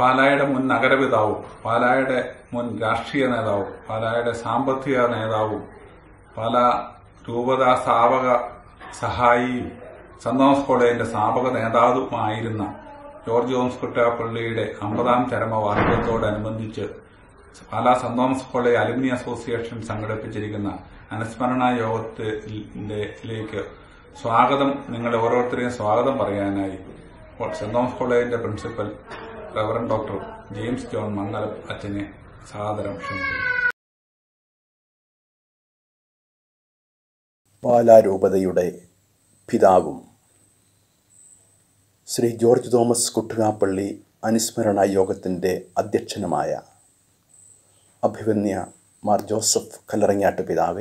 പാലായുടെ മുൻ നഗരപിതാവും പാലായുടെ മുൻ രാഷ്ട്രീയ നേതാവും പാലായുടെ സാമ്പത്തിക നേതാവും പാല രൂപത സ്ഥാപക സഹായിയും സെന്റ് തോമസ് കോളേജിന്റെ സ്ഥാപക നേതാവുമായിരുന്ന ജോർജ് ജോൺസ് കുട്ടാപ്പള്ളിയുടെ അമ്പതാം ചരമവാർഷികത്തോടനുബന്ധിച്ച് Pala saint Thomas college alumni association സംഘടിപ്പിച്ചിരിക്കുന്ന അനുസ്മരണ യോഗത്തിലേക്ക് സ്വാഗതം നിങ്ങളെ ഓരോരുത്തരെയും സ്വാഗതം പറയാനായി സെന്റ് തോമസ് കോളേജിന്റെ principal reverend doctor James John Mangalam അച്ഛനെ സാദരം ക്ഷണിക്കുന്നു പാലാരൂപതയുടെ പിതാവും ശ്രീ ജോർജ് തോമസ് കുട്ടുകാപ്പള്ളി അനുസ്മരണ യോഗത്തിൻ്റെ അധ്യക്ഷനുമായ അഭിവന്യ മാർ ജോസഫ് കല്ലറങ്ങാട്ട് പിതാവെ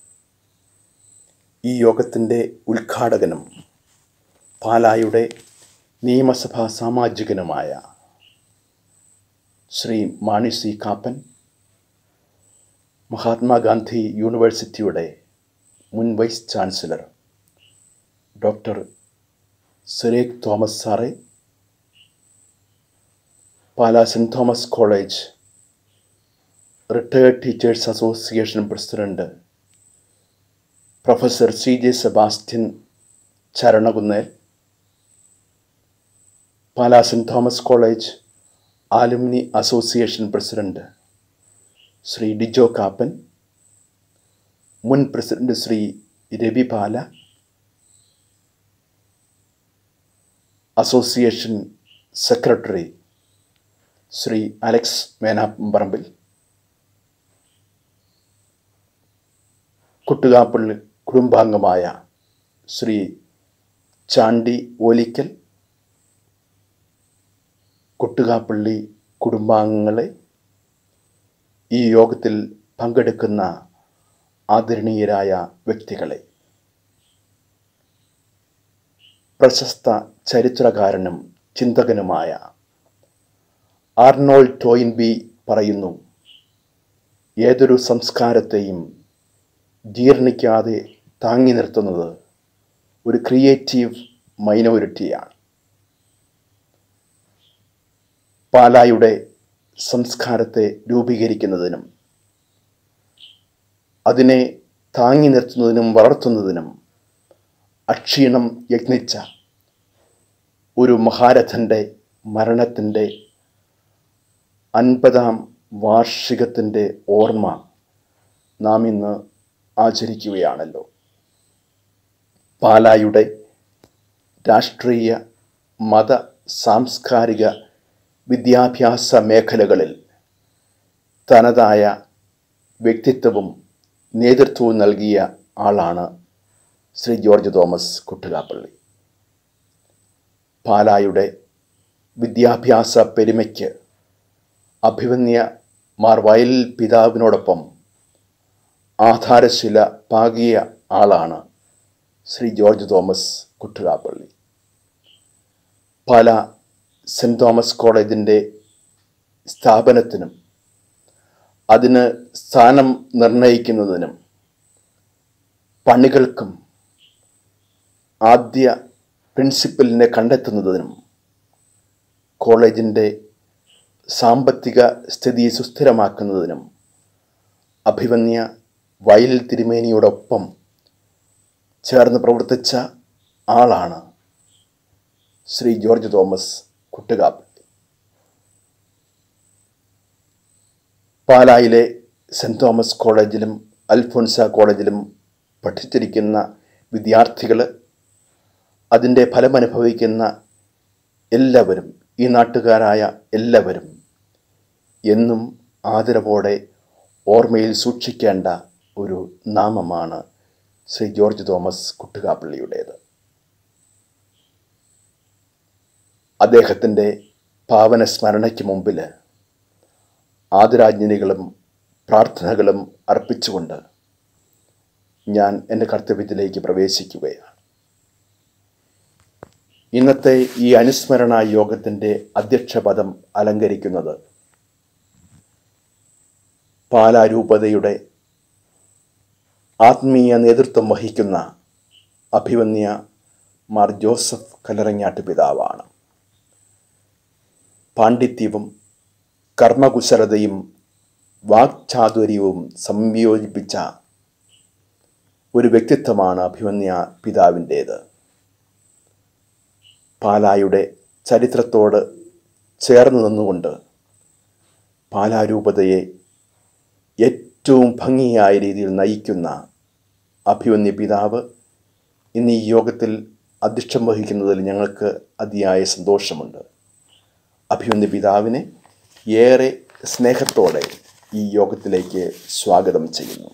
ഈ യോഗത്തിൻ്റെ ഉദ്ഘാടകനും പാലായുടെ നിയമസഭാ സാമാജികനുമായ ശ്രീ മാണി സി കാപ്പൻ മഹാത്മാഗാന്ധി യൂണിവേഴ്സിറ്റിയുടെ മുൻ vice chancellor doctor Cyriac Thomas സാറെ Pala saint Thomas college retired teachers association president professor C J Sebastian Charanakunnel Pala saint Thomas college alumni association president Shri Dijo Kappan മുൻ president Shri Ravi Pala association secretary Shri Alex Menaparambil Kuttukappally കുടുംബാംഗമായ ശ്രീ ചാണ്ടി ഓലിക്കൽ കുട്ടുകാപ്പള്ളി കുടുംബാംഗങ്ങളെ ഈ യോഗത്തിൽ പങ്കെടുക്കുന്ന ആദരണീയരായ വ്യക്തികളെ പ്രശസ്ത ചരിത്രകാരനും ചിന്തകനുമായ ആർണോൾ ടോയിൻബി പറയുന്നു ഏതൊരു സംസ്കാരത്തെയും ജീർണിക്കാതെ താങ്ങി നിർത്തുന്നത് ഒരു ക്രിയേറ്റീവ് മൈനോറിറ്റിയാണ് പാലായുടെ സംസ്കാരത്തെ രൂപീകരിക്കുന്നതിനും അതിനെ താങ്ങി നിർത്തുന്നതിനും വളർത്തുന്നതിനും അക്ഷീണം യത്നിച്ച ഒരു മഹാരഥൻ്റെ മരണത്തിൻ്റെ അൻപതാം വാർഷികത്തിൻ്റെ ഓർമ്മ നാം ഇന്ന് ആചരിക്കുകയാണല്ലോ പാലായുടെ രാഷ്ട്രീയ മത സാംസ്കാരിക വിദ്യാഭ്യാസ മേഖലകളിൽ തനതായ വ്യക്തിത്വവും നേതൃത്വവും നൽകിയ ആളാണ് ശ്രീ ജോർജ് തോമസ് കുട്ടുകാപ്പള്ളി പാലായുടെ വിദ്യാഭ്യാസ പെരുമയ്ക്ക് അഭിവന്യ മാർ വയൽ പിതാവിനോടൊപ്പം ആധാരശില പാകിയ ആളാണ് Shri George Thomas Kuttukappally Pala saint Thomas കോളേജിൻ്റെ സ്ഥാപനത്തിനും അതിന് സ്ഥാനം നിർണയിക്കുന്നതിനും പണികൾക്കും ആദ്യ പ്രിൻസിപ്പലിനെ കണ്ടെത്തുന്നതിനും കോളേജിൻ്റെ സാമ്പത്തിക സ്ഥിതി സുസ്ഥിരമാക്കുന്നതിനും അഭിവന്യ വയൽ തിരുമേനിയോടൊപ്പം ചേർന്ന് പ്രവർത്തിച്ച ആളാണ് ശ്രീ ജോർജ് തോമസ് കുട്ടുകാപ്പള്ളി പാലായിലെ സെൻറ് തോമസ് കോളേജിലും അൽഫോൻസ കോളേജിലും പഠിച്ചിരിക്കുന്ന വിദ്യാർത്ഥികൾ അതിൻ്റെ ഫലമനുഭവിക്കുന്ന എല്ലാവരും ഈ നാട്ടുകാരായ എല്ലാവരും എന്നും ആദരവോടെ ഓർമ്മയിൽ സൂക്ഷിക്കേണ്ട ഒരു നാമമാണ് ശ്രീ ജോർജ് തോമസ് കുട്ടുകാപ്പള്ളിയുടേത് അദ്ദേഹത്തിൻ്റെ പാവന സ്മരണയ്ക്ക് മുമ്പിൽ ആദരാഞ്ജലികളും പ്രാർത്ഥനകളും അർപ്പിച്ചുകൊണ്ട് ഞാൻ എൻ്റെ കർത്തവ്യത്തിലേക്ക് പ്രവേശിക്കുകയാണ് ഇന്നത്തെ ഈ അനുസ്മരണ യോഗത്തിൻ്റെ അധ്യക്ഷപദം അലങ്കരിക്കുന്നത് പാലാരൂപതയുടെ ആത്മീയ നേതൃത്വം വഹിക്കുന്ന അഭിവന്യ മാർ ജോസഫ് കലറങ്ങാട്ട് പിതാവാണ് പാണ്ഡിത്യവും കർമ്മകുശലതയും വാക്ചാതുര്യവും സംയോജിപ്പിച്ച ഒരു വ്യക്തിത്വമാണ് അഭിമന്യ പിതാവിൻ്റേത് പാലായുടെ ചരിത്രത്തോട് ചേർന്ന് നിന്നുകൊണ്ട് പാലാരൂപതയെ ഏറ്റവും ഭംഗിയായ രീതിയിൽ നയിക്കുന്ന അഭിമന്യ പിതാവ് ഇന്ന് ഈ യോഗത്തിൽ അധ്യക്ഷം വഹിക്കുന്നതിൽ ഞങ്ങൾക്ക് അതിയായ സന്തോഷമുണ്ട് അഭിമന്യ പിതാവിനെ ഏറെ സ്നേഹത്തോടെ ഈ യോഗത്തിലേക്ക് സ്വാഗതം ചെയ്യുന്നു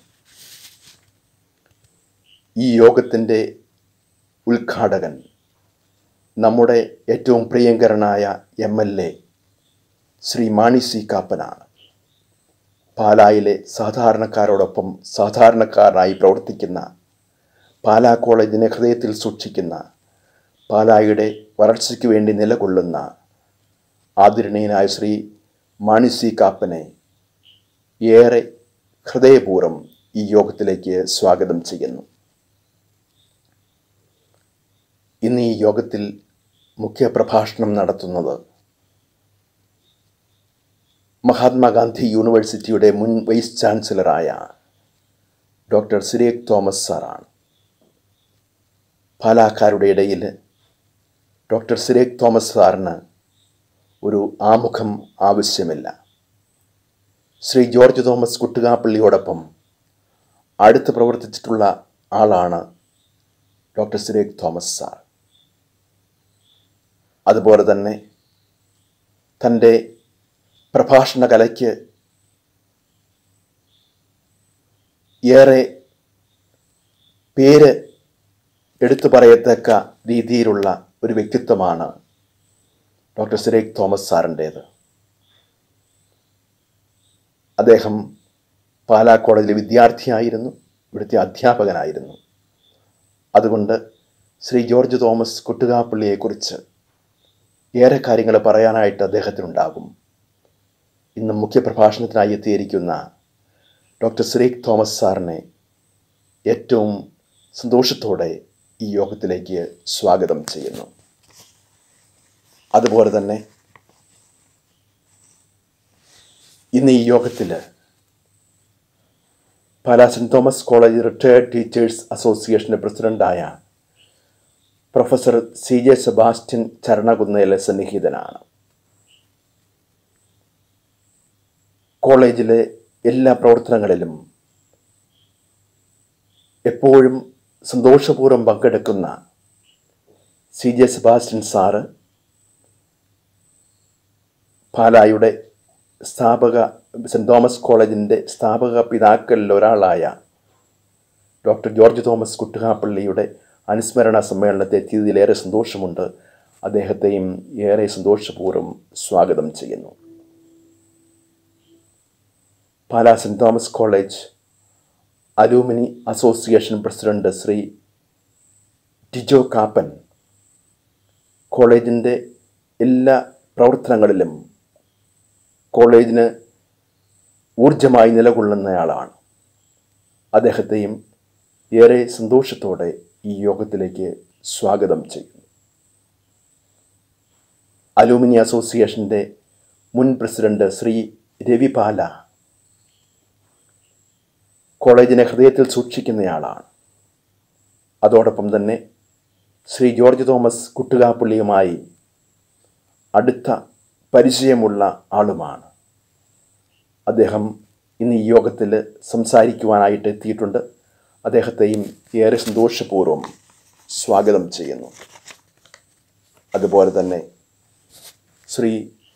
ഈ യോഗത്തിൻ്റെ ഉദ്ഘാടകൻ നമ്മുടെ ഏറ്റവും പ്രിയങ്കരനായ M L A Shri Mani C കാപ്പനാണ് പാലായിലെ സാധാരണക്കാരോടൊപ്പം സാധാരണക്കാരനായി പ്രവർത്തിക്കുന്ന പാലാ കോളേജിനെ ഹൃദയത്തിൽ സൂക്ഷിക്കുന്ന പാലായുടെ വളർച്ചയ്ക്ക് വേണ്ടി നിലകൊള്ളുന്ന ആദരണീയനായ ശ്രീ മാണി സി കാപ്പനെ ഏറെ ഹൃദയപൂർവ്വം ഈ യോഗത്തിലേക്ക് സ്വാഗതം ചെയ്യുന്നു ഇന്ന് ഈ യോഗത്തിൽ മുഖ്യ പ്രഭാഷണം നടത്തുന്നത് മഹാത്മാഗാന്ധി യൂണിവേഴ്സിറ്റിയുടെ മുൻ വൈസ് ചാൻസലറായ ഡോക്ടർ സിരേഖ് തോമസ് സാറാണ് പാലാക്കാരുടെ ഇടയിൽ ഡോക്ടർ സിരേഖ് തോമസ് സാറിന് ഒരു ആമുഖം ആവശ്യമില്ല ശ്രീ ജോർജ് തോമസ് കുട്ടുകാപ്പള്ളിയോടൊപ്പം അടുത്ത് പ്രവർത്തിച്ചിട്ടുള്ള ആളാണ് ഡോക്ടർ സിരേഖ് തോമസ് സാർ അതുപോലെ തന്നെ തൻ്റെ പ്രഭാഷണ കലയ്ക്ക് ഏറെ പേര് എടുത്തു പറയത്തക്ക രീതിയിലുള്ള ഒരു വ്യക്തിത്വമാണ് ഡോക്ടർ സിരേഖ് തോമസ് സാറിൻ്റേത് അദ്ദേഹം പാലാ കോളേജിലെ വിദ്യാർത്ഥിയായിരുന്നു ഇവിടുത്തെ അധ്യാപകനായിരുന്നു അതുകൊണ്ട് ശ്രീ ജോർജ് തോമസ് കുട്ടുകാപ്പള്ളിയെക്കുറിച്ച് ഏറെ കാര്യങ്ങൾ പറയാനായിട്ട് അദ്ദേഹത്തിനുണ്ടാകും ഇന്ന് മുഖ്യപ്രഭാഷണത്തിനായി എത്തിയിരിക്കുന്ന ഡോക്ടർ സിരേഖ് തോമസ് സാറിനെ ഏറ്റവും സന്തോഷത്തോടെ ഈ യോഗത്തിലേക്ക് സ്വാഗതം ചെയ്യുന്നു അതുപോലെ തന്നെ ഇന്ന് ഈ യോഗത്തിൽ Pala saint Thomas college retired teachers അസോസിയേഷൻ്റെ പ്രസിഡൻ്റായ പ്രൊഫസർ സി ജെ സെബാസ്റ്റ്യൻ ചരണകുന്നേലെ സന്നിഹിതനാണ് കോളേജിലെ എല്ലാ പ്രവർത്തനങ്ങളിലും എപ്പോഴും സന്തോഷപൂർവ്വം പങ്കെടുക്കുന്ന സി ജെ സെബാസ്റ്റ്യൻ സാറ് പാലായുടെ സ്ഥാപക സെൻറ് തോമസ് കോളേജിൻ്റെ സ്ഥാപക പിതാക്കളിൽ ഒരാളായ ഡോക്ടർ ജോർജ് തോമസ് കുട്ടുകാപ്പള്ളിയുടെ അനുസ്മരണ സമ്മേളനത്തെ എത്തിയതിലേറെ സന്തോഷമുണ്ട് അദ്ദേഹത്തെയും ഏറെ സന്തോഷപൂർവ്വം സ്വാഗതം ചെയ്യുന്നു Pala saint Thomas college alumni association president Shri Tijo Kappan കോളേജിൻ്റെ എല്ലാ പ്രവർത്തനങ്ങളിലും കോളേജിന് ഊർജമായി നിലകൊള്ളുന്നയാളാണ് അദ്ദേഹത്തെയും ഏറെ സന്തോഷത്തോടെ ഈ യോഗത്തിലേക്ക് സ്വാഗതം ചെയ്യുന്നു അലൂമിനി അസോസിയേഷൻ്റെ മുൻ പ്രസിഡന്റ് ശ്രീ രവി പാല കോളേജിനെ ഹൃദയത്തിൽ സൂക്ഷിക്കുന്നയാളാണ് അതോടൊപ്പം തന്നെ ശ്രീ ജോർജ് തോമസ് കുട്ടുകാപ്പള്ളിയുമായി അടുത്ത പരിചയമുള്ള ആളുമാണ് അദ്ദേഹം ഇന്ന് ഈ യോഗത്തിൽ സംസാരിക്കുവാനായിട്ട് എത്തിയിട്ടുണ്ട് അദ്ദേഹത്തെയും ഏറെ സന്തോഷപൂർവ്വം സ്വാഗതം ചെയ്യുന്നു അതുപോലെ തന്നെ Shri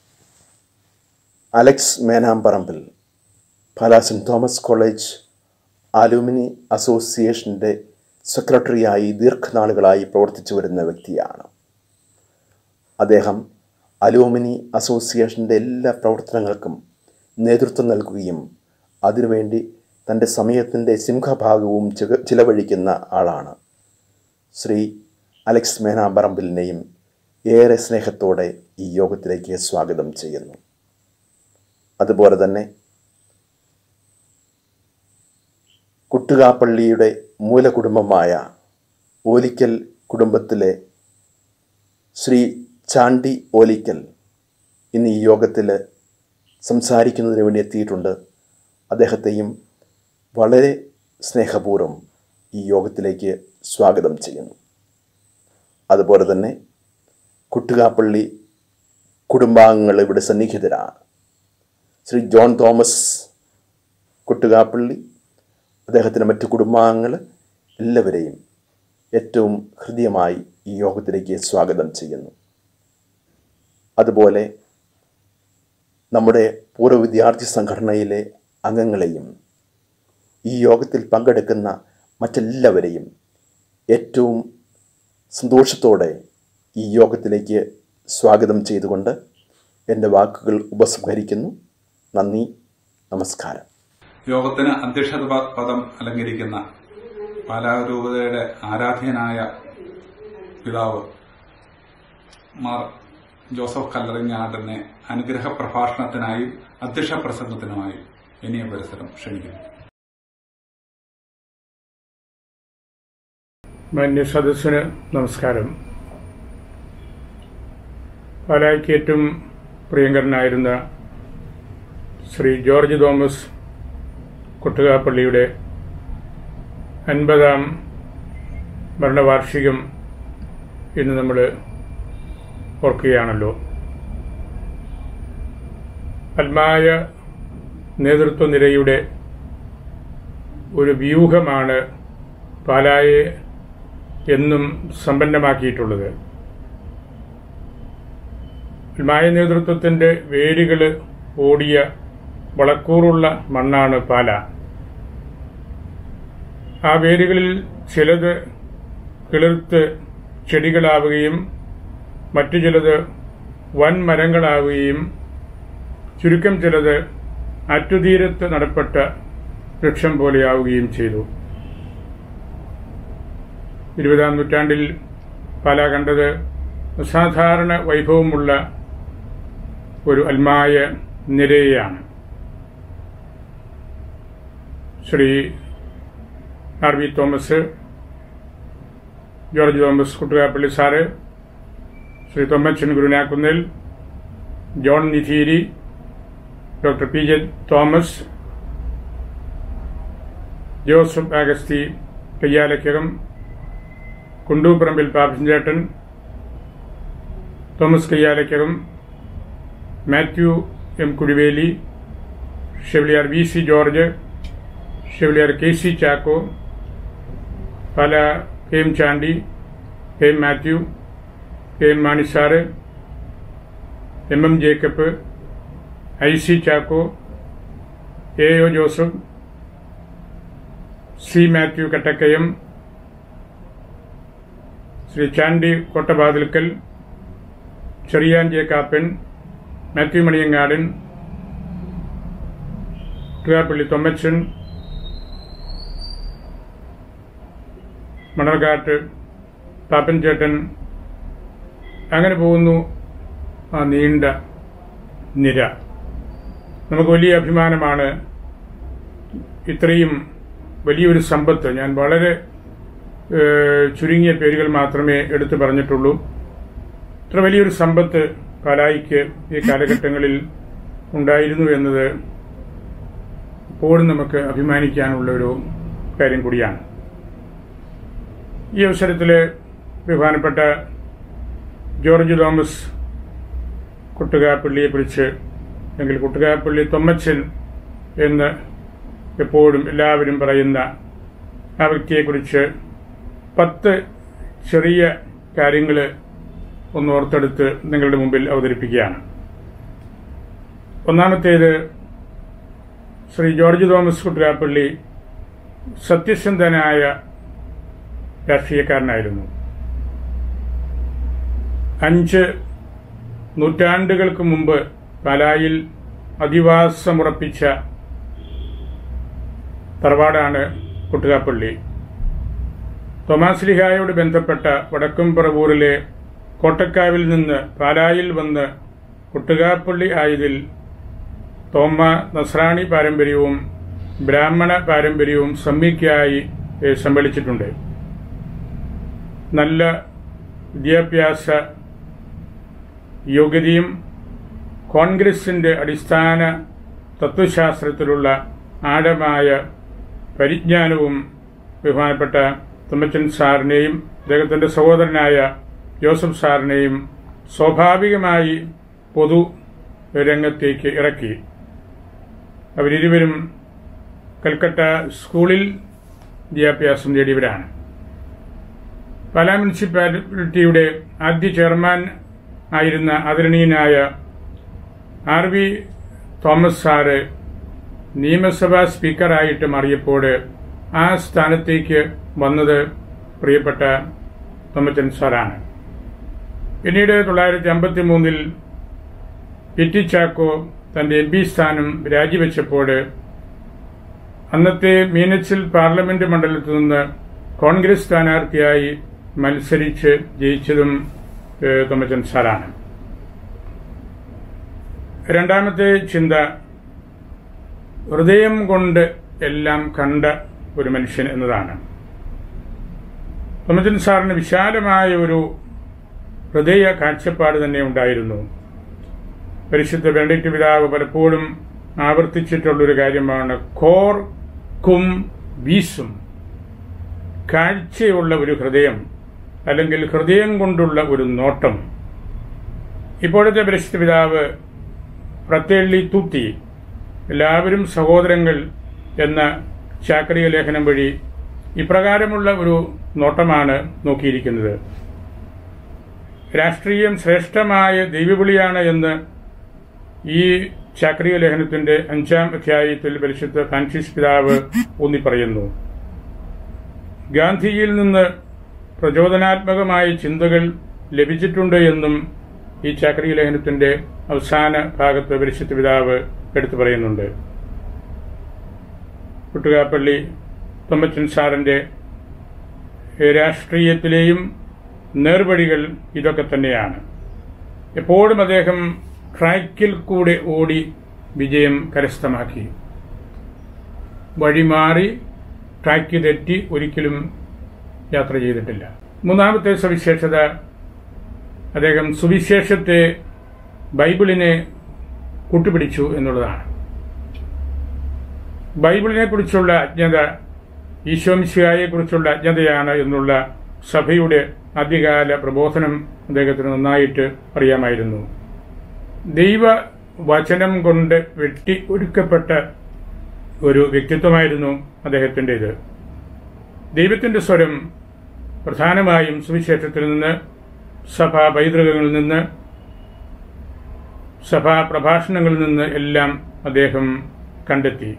Alex Menamparambil Pala saint Thomas college alumni അസോസിയേഷൻ്റെ സെക്രട്ടറിയായി ദീർഘനാളുകളായി പ്രവർത്തിച്ചു വരുന്ന വ്യക്തിയാണ് അദ്ദേഹം അലൂമിനി അസോസിയേഷൻ്റെ എല്ലാ പ്രവർത്തനങ്ങൾക്കും നേതൃത്വം നൽകുകയും അതിനുവേണ്ടി തൻ്റെ സമയത്തിൻ്റെ സിംഹഭാഗവും ചിക ചിലവഴിക്കുന്ന ആളാണ് ശ്രീ അലക്സ് മേനാമ്പറമ്പിലിനെയും ഏറെ സ്നേഹത്തോടെ ഈ യോഗത്തിലേക്ക് സ്വാഗതം ചെയ്യുന്നു അതുപോലെ തന്നെ കുട്ടുകാപ്പള്ളിയുടെ മൂലകുടുംബമായ ഓലിക്കൽ കുടുംബത്തിലെ ശ്രീ ചാണ്ടി ഓലിക്കൽ ഇന്ന് ഈ യോഗത്തിൽ സംസാരിക്കുന്നതിന് വേണ്ടി എത്തിയിട്ടുണ്ട് അദ്ദേഹത്തെയും വളരെ സ്നേഹപൂർവ്വം ഈ യോഗത്തിലേക്ക് സ്വാഗതം ചെയ്യുന്നു അതുപോലെ തന്നെ കുട്ടുകാപ്പള്ളി കുടുംബാംഗങ്ങൾ ഇവിടെ സന്നിഹിതരാണ് ശ്രീ ജോൺ തോമസ് കുട്ടുകാപ്പള്ളി അദ്ദേഹത്തിൻ്റെ മറ്റു കുടുംബാംഗങ്ങൾ എല്ലാവരെയും ഏറ്റവും ഹൃദ്യമായി ഈ യോഗത്തിലേക്ക് സ്വാഗതം ചെയ്യുന്നു അതുപോലെ നമ്മുടെ പൂർവ്വ വിദ്യാർത്ഥി സംഘടനയിലെ അംഗങ്ങളെയും ഈ യോഗത്തിൽ പങ്കെടുക്കുന്ന മറ്റെല്ലാവരെയും ഏറ്റവും സന്തോഷത്തോടെ ഈ യോഗത്തിലേക്ക് സ്വാഗതം ചെയ്തുകൊണ്ട് എൻ്റെ വാക്കുകൾ ഉപസംഹരിക്കുന്നു നന്ദി നമസ്കാരം യോഗത്തിന് അധ്യക്ഷത പ- പദം അലങ്കരിക്കുന്ന പാലാരൂപതയുടെ ആരാധ്യനായ പിതാവ് മാർ ജോസഫ് കല്ലറിഞ്ഞാടനെ അനുഗ്രഹ പ്രഭാഷണത്തിനായും അധ്യക്ഷ പ്രസംഗത്തിനുമായും ഇനിയ പരിസരം ക്ഷണിക്കുന്നു മാന്യ സദസ്സിന് നമസ്കാരം പാലായ്ക്ക് ഏറ്റവും പ്രിയങ്കരനായിരുന്ന ശ്രീ ജോർജ് തോമസ് കൊട്ടുകാപ്പള്ളിയുടെ അൻപതാം ഭരണവാർഷികം ഇന്ന് നമ്മൾ ഓർക്കുകയാണല്ലോ അൽമായ നേതൃത്വ നിരയുടെ ഒരു വ്യൂഹമാണ് പാലായെ എന്നും സമ്പന്നമാക്കിയിട്ടുള്ളത് മായ നേതൃത്വത്തിന്റെ വേരുകൾ ഓടിയ വളക്കൂറുള്ള മണ്ണാണ് പാല ആ വേരുകളിൽ ചിലത് കിളിർത്ത് ചെടികളാവുകയും മറ്റു ചിലത് വൻ മരങ്ങളാവുകയും ചുരുക്കം ചിലത് അറ്റുതീരത്ത് നടപ്പെട്ട വൃക്ഷം പോലെയാവുകയും ചെയ്തു ഇരുപതാം നൂറ്റാണ്ടിൽ പാല കണ്ടത് അസാധാരണ വൈഭവമുള്ള ഒരു അൽമായ നിരയെയാണ് Shri R V Thomas George Thomas Kuttukappally sir Shri Thommachan Gurunakkunnil John Nidhiri doctor P J Thomas Joseph Agasthi Kayyalakkakam Kundupparambil Pappanchettan Thomas Kayyalakkakam Mathew M Kudiveli chevalier V C George chevalier K C Chacko പല K M Chandy K M Mathew K M Mani sir M M Jacob I C Chacko A O Joseph C Mathew Kattakkayam Shri Chandy Kottabathilkal Cherian J Kappan Mathew മണിയങ്ങാടൻ ടുകാപ്പള്ളി Thommachan Manarcad Pappan ചേട്ടൻ അങ്ങനെ പോകുന്നു ആ നീണ്ട നിര നമുക്ക് വലിയ അഭിമാനമാണ് ഇത്രയും വലിയൊരു സമ്പത്ത് ഞാൻ വളരെ ഏഹ്, ചുരുങ്ങിയ പേരുകൾ മാത്രമേ എടുത്തു പറഞ്ഞിട്ടുള്ളൂ ഇത്ര വലിയൊരു സമ്പത്ത് പാലായിക്ക് ഈ കാലഘട്ടങ്ങളിൽ ഉണ്ടായിരുന്നു എന്നത് ഇപ്പോഴും നമുക്ക് അഭിമാനിക്കാനുള്ള ഒരു കാര്യം കൂടിയാണ് ഈ അവസരത്തിൽ ബഹുമാനപ്പെട്ട ജോർജ് തോമസ് കുട്ടുകാപ്പള്ളിയെക്കുറിച്ച് അല്ലെങ്കിൽ കുട്ടുകാപ്പള്ളി തൊമ്മച്ചൻ എന്ന് എപ്പോഴും എല്ലാവരും പറയുന്ന ആ വ്യക്തിയെക്കുറിച്ച് പത്ത് ചെറിയ കാര്യങ്ങൾ ഒന്ന് ഓർത്തെടുത്ത് നിങ്ങളുടെ മുമ്പിൽ അവതരിപ്പിക്കുകയാണ് ഒന്നാമത്തേത് ശ്രീ ജോർജ് തോമസ് കുട്ടുകാപ്പള്ളി സത്യസന്ധനായ രാഷ്ട്രീയക്കാരനായിരുന്നു അഞ്ച് നൂറ്റാണ്ടുകൾക്ക് മുമ്പ് പാലായിൽ അധിവാസമുറപ്പിച്ച തറവാടാണ് കുട്ടുകാപ്പള്ളി തോമാസ് ലിഹായോട് ബന്ധപ്പെട്ട വടക്കുംപറവൂരിലെ കോട്ടക്കാവിൽ നിന്ന് പാലായിൽ വന്ന് കുട്ടുകാപ്പള്ളി ആയതിൽ തോമ നസ്രാണി പാരമ്പര്യവും ബ്രാഹ്മണ പാരമ്പര്യവും സമ്മിക്കായി ഏഹ്, സമ്മേളിച്ചിട്ടുണ്ട് നല്ല വിദ്യാഭ്യാസ യോഗ്യതയും കോൺഗ്രസിന്റെ അടിസ്ഥാന തത്വശാസ്ത്രത്തിലുള്ള ആഴമായ പരിജ്ഞാനവും ബഹുമാനപ്പെട്ട തുമ്മച്ചൻ സാറിനെയും അദ്ദേഹത്തിന്റെ സഹോദരനായ ജോസഫ് സാറിനെയും സ്വാഭാവികമായി പൊതു രംഗത്തേക്ക് ഇറക്കി അവരിരുവരും കൽക്കട്ട സ്കൂളിൽ വിദ്യാഭ്യാസം നേടിയവരാണ് പാലാ മുനിസിപ്പാലിറ്റിയുടെ ആദ്യ ചെയർമാൻ ആയിരുന്ന ആദരണീയനായ ആർ വി തോമസ് സാറ് നിയമസഭാ സ്പീക്കറായിട്ട് മാറിയപ്പോൾ ആ സ്ഥാനത്തേക്ക് വന്നത് പ്രിയപ്പെട്ട തൊമ്മച്ചൻ സാറാണ് പിന്നീട് തൊള്ളായിരത്തി അമ്പത്തി മൂന്നിൽ പിറ്റി ചാക്കോ തന്റെ എം പി സ്ഥാനം രാജിവെച്ചപ്പോൾ അന്നത്തെ മീനച്ചിൽ പാർലമെന്റ് മണ്ഡലത്തിൽ നിന്ന് കോൺഗ്രസ് സ്ഥാനാർത്ഥിയായി മത്സരിച്ച് ജയിച്ചതും ഏഹ്, തൊമ്മച്ചൻ സാറാണ് രണ്ടാമത്തെ ചിന്ത ഹൃദയം കൊണ്ട് എല്ലാം കണ്ട ഒരു മനുഷ്യൻ എന്നതാണ് തൊമ്മച്ചൻ സാറിന് വിശാലമായ ഒരു ഹൃദയ കാഴ്ചപ്പാട് തന്നെ ഉണ്ടായിരുന്നു പരിശുദ്ധ ബെനഡിക്ട് പിതാവ് പലപ്പോഴും ആവർത്തിച്ചിട്ടുള്ളൊരു കാര്യമാണ് കോർ കും വീസും കാഴ്ചയുള്ള ഒരു ഹൃദയം അല്ലെങ്കിൽ ഹൃദയം കൊണ്ടുള്ള ഒരു നോട്ടം ഇപ്പോഴത്തെ പരിശുദ്ധ പിതാവ് പ്രത്യേള്ളി തൂത്തി എല്ലാവരും സഹോദരങ്ങൾ എന്ന ചാക്രിക ലേഖനം വഴി ഇപ്രകാരമുള്ള ഒരു നോട്ടമാണ് നോക്കിയിരിക്കുന്നത് രാഷ്ട്രീയം ശ്രേഷ്ഠമായ ദൈവവിളിയാണ് എന്ന് ഈ ചാക്രിക ലേഖനത്തിന്റെ അഞ്ചാം അധ്യായത്തിൽ പരിശുദ്ധ ഫ്രാൻസിസ് പിതാവ് ഊന്നിപ്പറയുന്നു ഗാന്ധിയിൽ നിന്ന് പ്രചോദനാത്മകമായ ചിന്തകൾ ലഭിച്ചിട്ടുണ്ട് എന്നും ഈ ചാക്രിക ലേഖനത്തിന്റെ അവസാന ഭാഗത്ത് പരിശുദ്ധ പിതാവ് എടുത്തു പറയുന്നുണ്ട് കുട്ടുകാപ്പള്ളി തൊമ്മച്ചൻ സാറിന്റെ രാഷ്ട്രീയത്തിലെയും നേർവഴികൾ ഇതൊക്കെ തന്നെയാണ് എപ്പോഴും അദ്ദേഹം ട്രാക്കിൽ കൂടെ ഓടി വിജയം കരസ്ഥമാക്കി വഴിമാറി ട്രാക്ക് തെറ്റി ഒരിക്കലും യാത്ര ചെയ്തിട്ടില്ല മൂന്നാമത്തെ സവിശേഷത അദ്ദേഹം സുവിശേഷത്തെ ബൈബിളിനെ കൂട്ടുപിടിച്ചു എന്നുള്ളതാണ് ബൈബിളിനെ കുറിച്ചുള്ള അജ്ഞത ഈശോമിശിയായെ കുറിച്ചുള്ള അജ്ഞതയാണ് എന്നുള്ള സഭയുടെ ആദ്യകാല പ്രബോധനം അദ്ദേഹത്തിന് നന്നായിട്ട് അറിയാമായിരുന്നു ദൈവ വചനം കൊണ്ട് വെട്ടി ഒരുക്കപ്പെട്ട ഒരു വ്യക്തിത്വമായിരുന്നു അദ്ദേഹത്തിൻ്റെത് ദൈവത്തിന്റെ സ്വരം പ്രധാനമായും സുവിശേഷത്തിൽ നിന്ന് സഭാ പൈതൃകങ്ങളിൽ നിന്ന് സഭാ പ്രഭാഷണങ്ങളിൽ നിന്ന് എല്ലാം അദ്ദേഹം കണ്ടെത്തി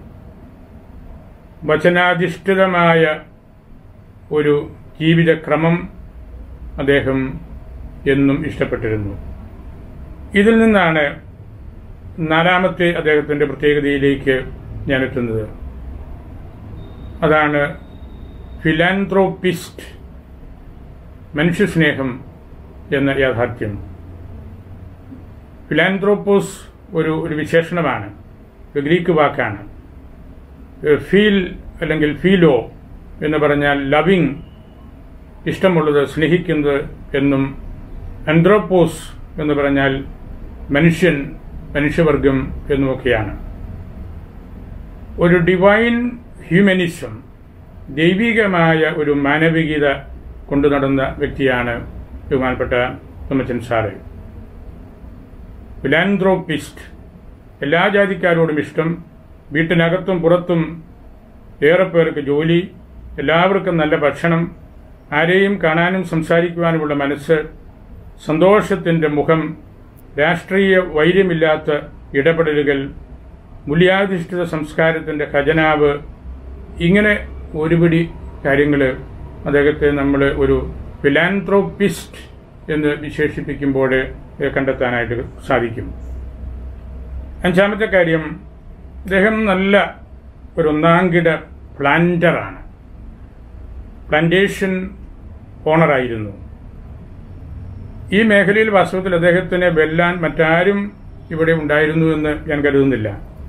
വചനാധിഷ്ഠിതമായ ഒരു ജീവിതക്രമം അദ്ദേഹം എന്നും ഇഷ്ടപ്പെട്ടിരുന്നു ഇതിൽ നിന്നാണ് നാലാമത്തെ അദ്ദേഹത്തിന്റെ പ്രത്യേകതയിലേക്ക് ഞാൻ എത്തുന്നത് അതാണ് ഫിലാൻത്രോപ്പിസ്റ്റ് മനുഷ്യസ്നേഹം എന്ന യാഥാർത്ഥ്യം ഫിലാൻത്രോപ്പോസ് ഒരു ഒരു വിശേഷണമാണ് ഒരു ഗ്രീക്ക് വാക്കാണ് ഫീൽ അല്ലെങ്കിൽ ഫീലോ എന്ന് പറഞ്ഞാൽ ലവിങ് ഇഷ്ടമുള്ളത് സ്നേഹിക്കുന്നത് എന്നും ആന്ത്രോപ്പോസ് എന്ന് പറഞ്ഞാൽ മനുഷ്യൻ മനുഷ്യവർഗം എന്നുമൊക്കെയാണ് ഒരു ഡിവൈൻ ഹ്യൂമനിസം ദൈവികമായ ഒരു മാനവികത കൊണ്ടു നടന്ന വ്യക്തിയാണ് ബഹുമാനപ്പെട്ട തുമ്മച്ചൻ സാറ് ഫിലാൻത്രോപ്പിസ്റ്റ് എല്ലാ ജാതിക്കാരോടും ഇഷ്ടം വീട്ടിനകത്തും പുറത്തും ഏറെ പേർക്ക് ജോലി എല്ലാവർക്കും നല്ല ഭക്ഷണം ആരെയും കാണാനും സംസാരിക്കുവാനുമുള്ള മനസ്സ് സന്തോഷത്തിന്റെ മുഖം രാഷ്ട്രീയ വൈര്യമില്ലാത്ത ഇടപെടലുകൾ മൂല്യാധിഷ്ഠിത സംസ്കാരത്തിന്റെ ഖജനാവ് ഇങ്ങനെ ഒരുപിടി കാര്യങ്ങൾ അദ്ദേഹത്തെ നമ്മൾ ഒരു ഫിലാൻത്രോപ്പിസ്റ്റ് എന്ന് വിശേഷിപ്പിക്കുമ്പോൾ കണ്ടെത്താനായിട്ട് സാധിക്കും അഞ്ചാമത്തെ കാര്യം അദ്ദേഹം നല്ല ഒരു ഒന്നാംകിട പ്ലാന്ററാണ് പ്ലാന്റേഷൻ ഓണറായിരുന്നു ഈ മേഖലയിൽ വാസ്തവത്തിൽ അദ്ദേഹത്തിനെ വെല്ലാൻ മറ്റാരും ഇവിടെ ഉണ്ടായിരുന്നു എന്ന് ഞാൻ കരുതുന്നില്ല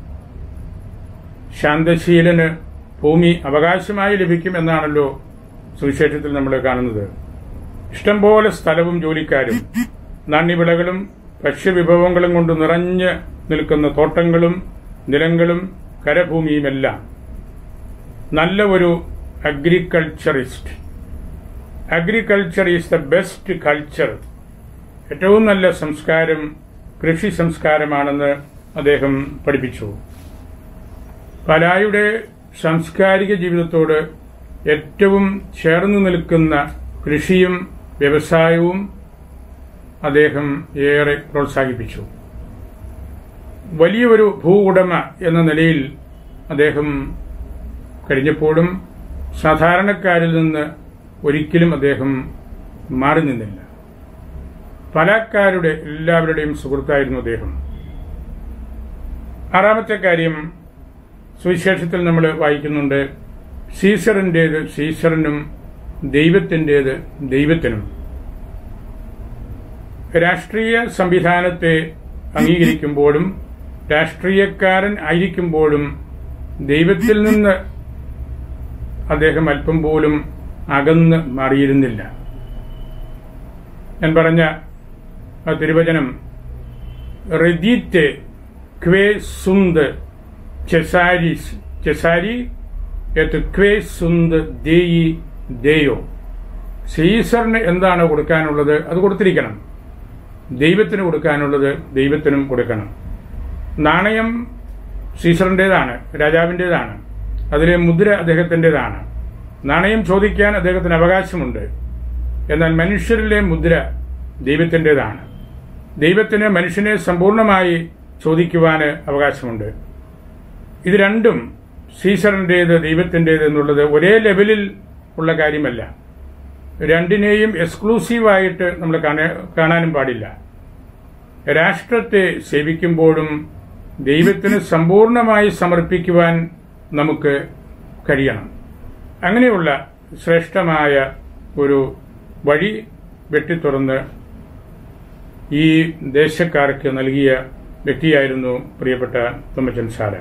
ശാന്തശീലന് ഭൂമി അവകാശമായി ലഭിക്കും എന്നാണല്ലോ സുവിശേഷത്തിൽ നമ്മൾ കാണുന്നത് ഇഷ്ടംപോലെ സ്ഥലവും ജോലിക്കാരും നാണ്യവിളകളും ഭക്ഷ്യവിഭവങ്ങളും കൊണ്ട് നിറഞ്ഞ് നിൽക്കുന്ന തോട്ടങ്ങളും നിലങ്ങളും കരഭൂമിയുമെല്ലാം നല്ല ഒരു agriculturist agriculture is the best culture ഏറ്റവും നല്ല സംസ്കാരം കൃഷി സംസ്കാരമാണെന്ന് അദ്ദേഹം പഠിപ്പിച്ചു പലായുടെ സാംസ്കാരിക ജീവിതത്തോട് ഏറ്റവും ചേർന്ന് നിൽക്കുന്ന കൃഷിയും വ്യവസായവും അദ്ദേഹം ഏറെ പ്രോത്സാഹിപ്പിച്ചു വലിയൊരു ഭൂ ഉടമ എന്ന നിലയിൽ അദ്ദേഹം കഴിഞ്ഞപ്പോഴും സാധാരണക്കാരിൽ നിന്ന് ഒരിക്കലും അദ്ദേഹം മാറി നിന്നില്ല പലക്കാരുടെ എല്ലാവരുടെയും സുഹൃത്തായിരുന്നു അദ്ദേഹം ആറാമത്തെ കാര്യം സുവിശേഷത്തിൽ നമ്മൾ വായിക്കുന്നുണ്ട് സീസറിൻ്റേത് സീസറിനും ദൈവത്തിൻ്റേത് ദൈവത്തിനും രാഷ്ട്രീയ സംവിധാനത്തെ അംഗീകരിക്കുമ്പോഴും രാഷ്ട്രീയക്കാരൻ ആയിരിക്കുമ്പോഴും ദൈവത്തിൽ നിന്ന് അദ്ദേഹം അല്പം പോലും അകന്ന് മാറിയിരുന്നില്ല ഞാൻ പറഞ്ഞ ആ തിരുവചനം റെദീത്തെ ക്വേ സുന്ത് ചെസാരിസ് ചെസാരി എത്ത് ക്വേ സുന്ത് ദേയി ദേയോ സീസറിന് എന്താണ് കൊടുക്കാനുള്ളത് അത് കൊടുത്തിരിക്കണം ദൈവത്തിന് കൊടുക്കാനുള്ളത് ദൈവത്തിനും കൊടുക്കണം നാണയം സീസറിൻ്റെതാണ് രാജാവിൻ്റെതാണ് അതിലെ മുദ്ര അദ്ദേഹത്തിൻ്റെതാണ് നാണയം ചോദിക്കാൻ അദ്ദേഹത്തിന് അവകാശമുണ്ട് എന്നാൽ മനുഷ്യരിലെ മുദ്ര ദൈവത്തിൻ്റെതാണ് ദൈവത്തിന് മനുഷ്യനെ സമ്പൂർണമായി ചോദിക്കുവാന് അവകാശമുണ്ട് ഇത് രണ്ടും സീസറിൻ്റേത് ദൈവത്തിൻ്റേത് എന്നുള്ളത് ഒരേ ലെവലിൽ ഉള്ള കാര്യമല്ല രണ്ടിനെയും എക്സ്ക്ലൂസീവായിട്ട് നമ്മൾ കാണാനും പാടില്ല രാഷ്ട്രത്തെ സേവിക്കുമ്പോഴും ദൈവത്തിന് സമ്പൂർണമായി സമർപ്പിക്കുവാൻ നമുക്ക് കഴിയണം അങ്ങനെയുള്ള ശ്രേഷ്ഠമായ ഒരു വഴി വെട്ടിത്തുറന്ന് ഈ ദേശക്കാർക്ക് നൽകിയ വ്യക്തിയായിരുന്നു പ്രിയപ്പെട്ട തുമ്മച്ചൻ സാറ്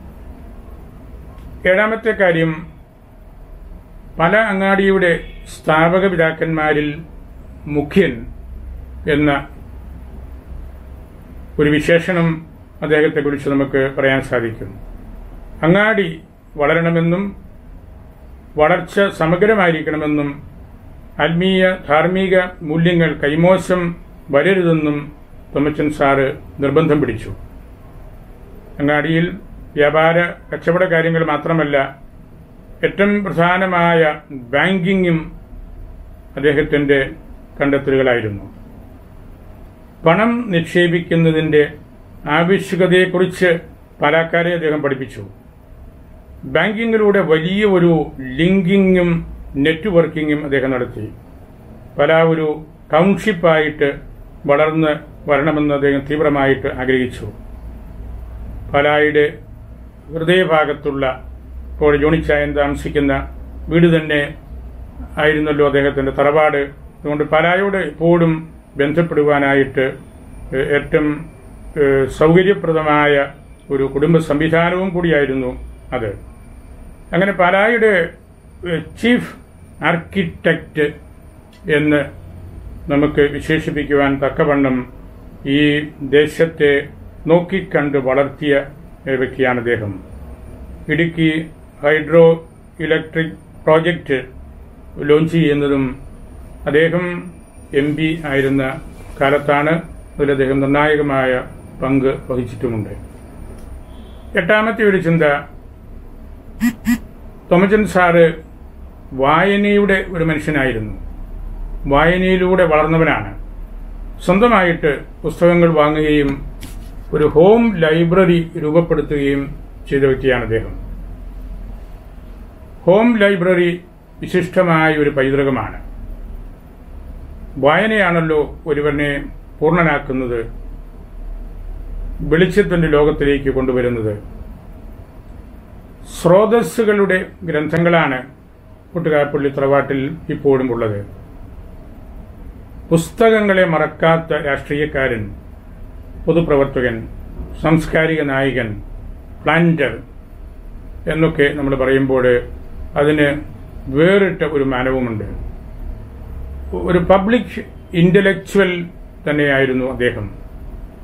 ഏഴാമത്തെ കാര്യം പല അങ്ങാടിയുടെ സ്ഥാപക പിതാക്കന്മാരിൽ മുഖ്യൻ എന്ന ഒരു വിശേഷണം അദ്ദേഹത്തെക്കുറിച്ച് നമുക്ക് പറയാൻ സാധിക്കും അങ്ങാടി വളരണമെന്നും വളർച്ച സമഗ്രമായിരിക്കണമെന്നും ആത്മീയ ധാർമ്മിക മൂല്യങ്ങൾ കൈമോശം വരരുതെന്നും തൊമ്മച്ചൻ സാറ് നിർബന്ധം പിടിച്ചു അങ്ങാടിയിൽ വ്യാപാര കച്ചവട കാര്യങ്ങൾ മാത്രമല്ല ഏറ്റവും പ്രധാനമായ ബാങ്കിങ്ങും അദ്ദേഹത്തിന്റെ കണ്ടെത്തലുകളായിരുന്നു പണം നിക്ഷേപിക്കുന്നതിന്റെ ആവശ്യകതയെക്കുറിച്ച് പാലക്കാരെ അദ്ദേഹം പഠിപ്പിച്ചു ബാങ്കിങ്ങിലൂടെ വലിയ ഒരു ലിങ്കിങ്ങും നെറ്റ്വർക്കിങ്ങും അദ്ദേഹം നടത്തി പല ഒരു ടൗൺഷിപ്പായിട്ട് വളർന്ന് വരണമെന്ന് അദ്ദേഹം തീവ്രമായിട്ട് ആഗ്രഹിച്ചു പാലായുടെ ഹൃദയഭാഗത്തുള്ള ഇപ്പോൾ ജോണിച്ചായൻ താമസിക്കുന്ന വീട് തന്നെ ആയിരുന്നല്ലോ അദ്ദേഹത്തിന്റെ തറവാട് അതുകൊണ്ട് പാലായോട് എപ്പോഴും ബന്ധപ്പെടുവാനായിട്ട് ഏറ്റവും സൗകര്യപ്രദമായ ഒരു കുടുംബ സംവിധാനവും കൂടിയായിരുന്നു അത് അങ്ങനെ പാലായുടെ ചീഫ് ആർക്കിടെക്റ്റ് എന്ന് നമുക്ക് വിശേഷിപ്പിക്കുവാൻ തക്കവണ്ണം ഈ ദേശത്തെ നോക്കിക്കണ്ട് വളർത്തിയ വ്യക്തിയാണ് അദ്ദേഹം Idukki hydro electric project launch ചെയ്യുന്നതും അദ്ദേഹം എം പി ആയിരുന്ന കാലത്താണ് അതിൽ അദ്ദേഹം നിർണായകമായ പങ്ക് വഹിച്ചിട്ടുമുണ്ട് എട്ടാമത്തെ ഒരു ചിന്ത തോമച്ചൻ സാറ് വായനയുടെ ഒരു മനുഷ്യനായിരുന്നു വായനയിലൂടെ വളർന്നവനാണ് സ്വന്തമായിട്ട് പുസ്തകങ്ങൾ വാങ്ങുകയും ഒരു ഹോം ലൈബ്രറി രൂപപ്പെടുത്തുകയും ചെയ്ത വ്യക്തിയാണ് അദ്ദേഹം ഹോം ലൈബ്രറി വിശിഷ്ടമായ ഒരു പൈതൃകമാണ് വായനയാണല്ലോ ഒരുവനെ പൂർണ്ണനാക്കുന്നത് വെളിച്ചത്തിന്റെ ലോകത്തിലേക്ക് കൊണ്ടുവരുന്നത് സ്രോതസ്സുകളുടെ ഗ്രന്ഥങ്ങളാണ് കുട്ടുകാപ്പള്ളി തറവാട്ടിൽ ഇപ്പോഴും ഉള്ളത് പുസ്തകങ്ങളെ മറക്കാത്ത രാഷ്ട്രീയക്കാരൻ പൊതുപ്രവർത്തകൻ സാംസ്കാരിക നായകൻ പ്ലാന്റർ എന്നൊക്കെ നമ്മൾ പറയുമ്പോൾ അതിന് വേറിട്ട ഒരു മാനവുമുണ്ട് ഒരു പബ്ലിക് ഇന്റലക്ച്വൽ തന്നെയായിരുന്നു അദ്ദേഹം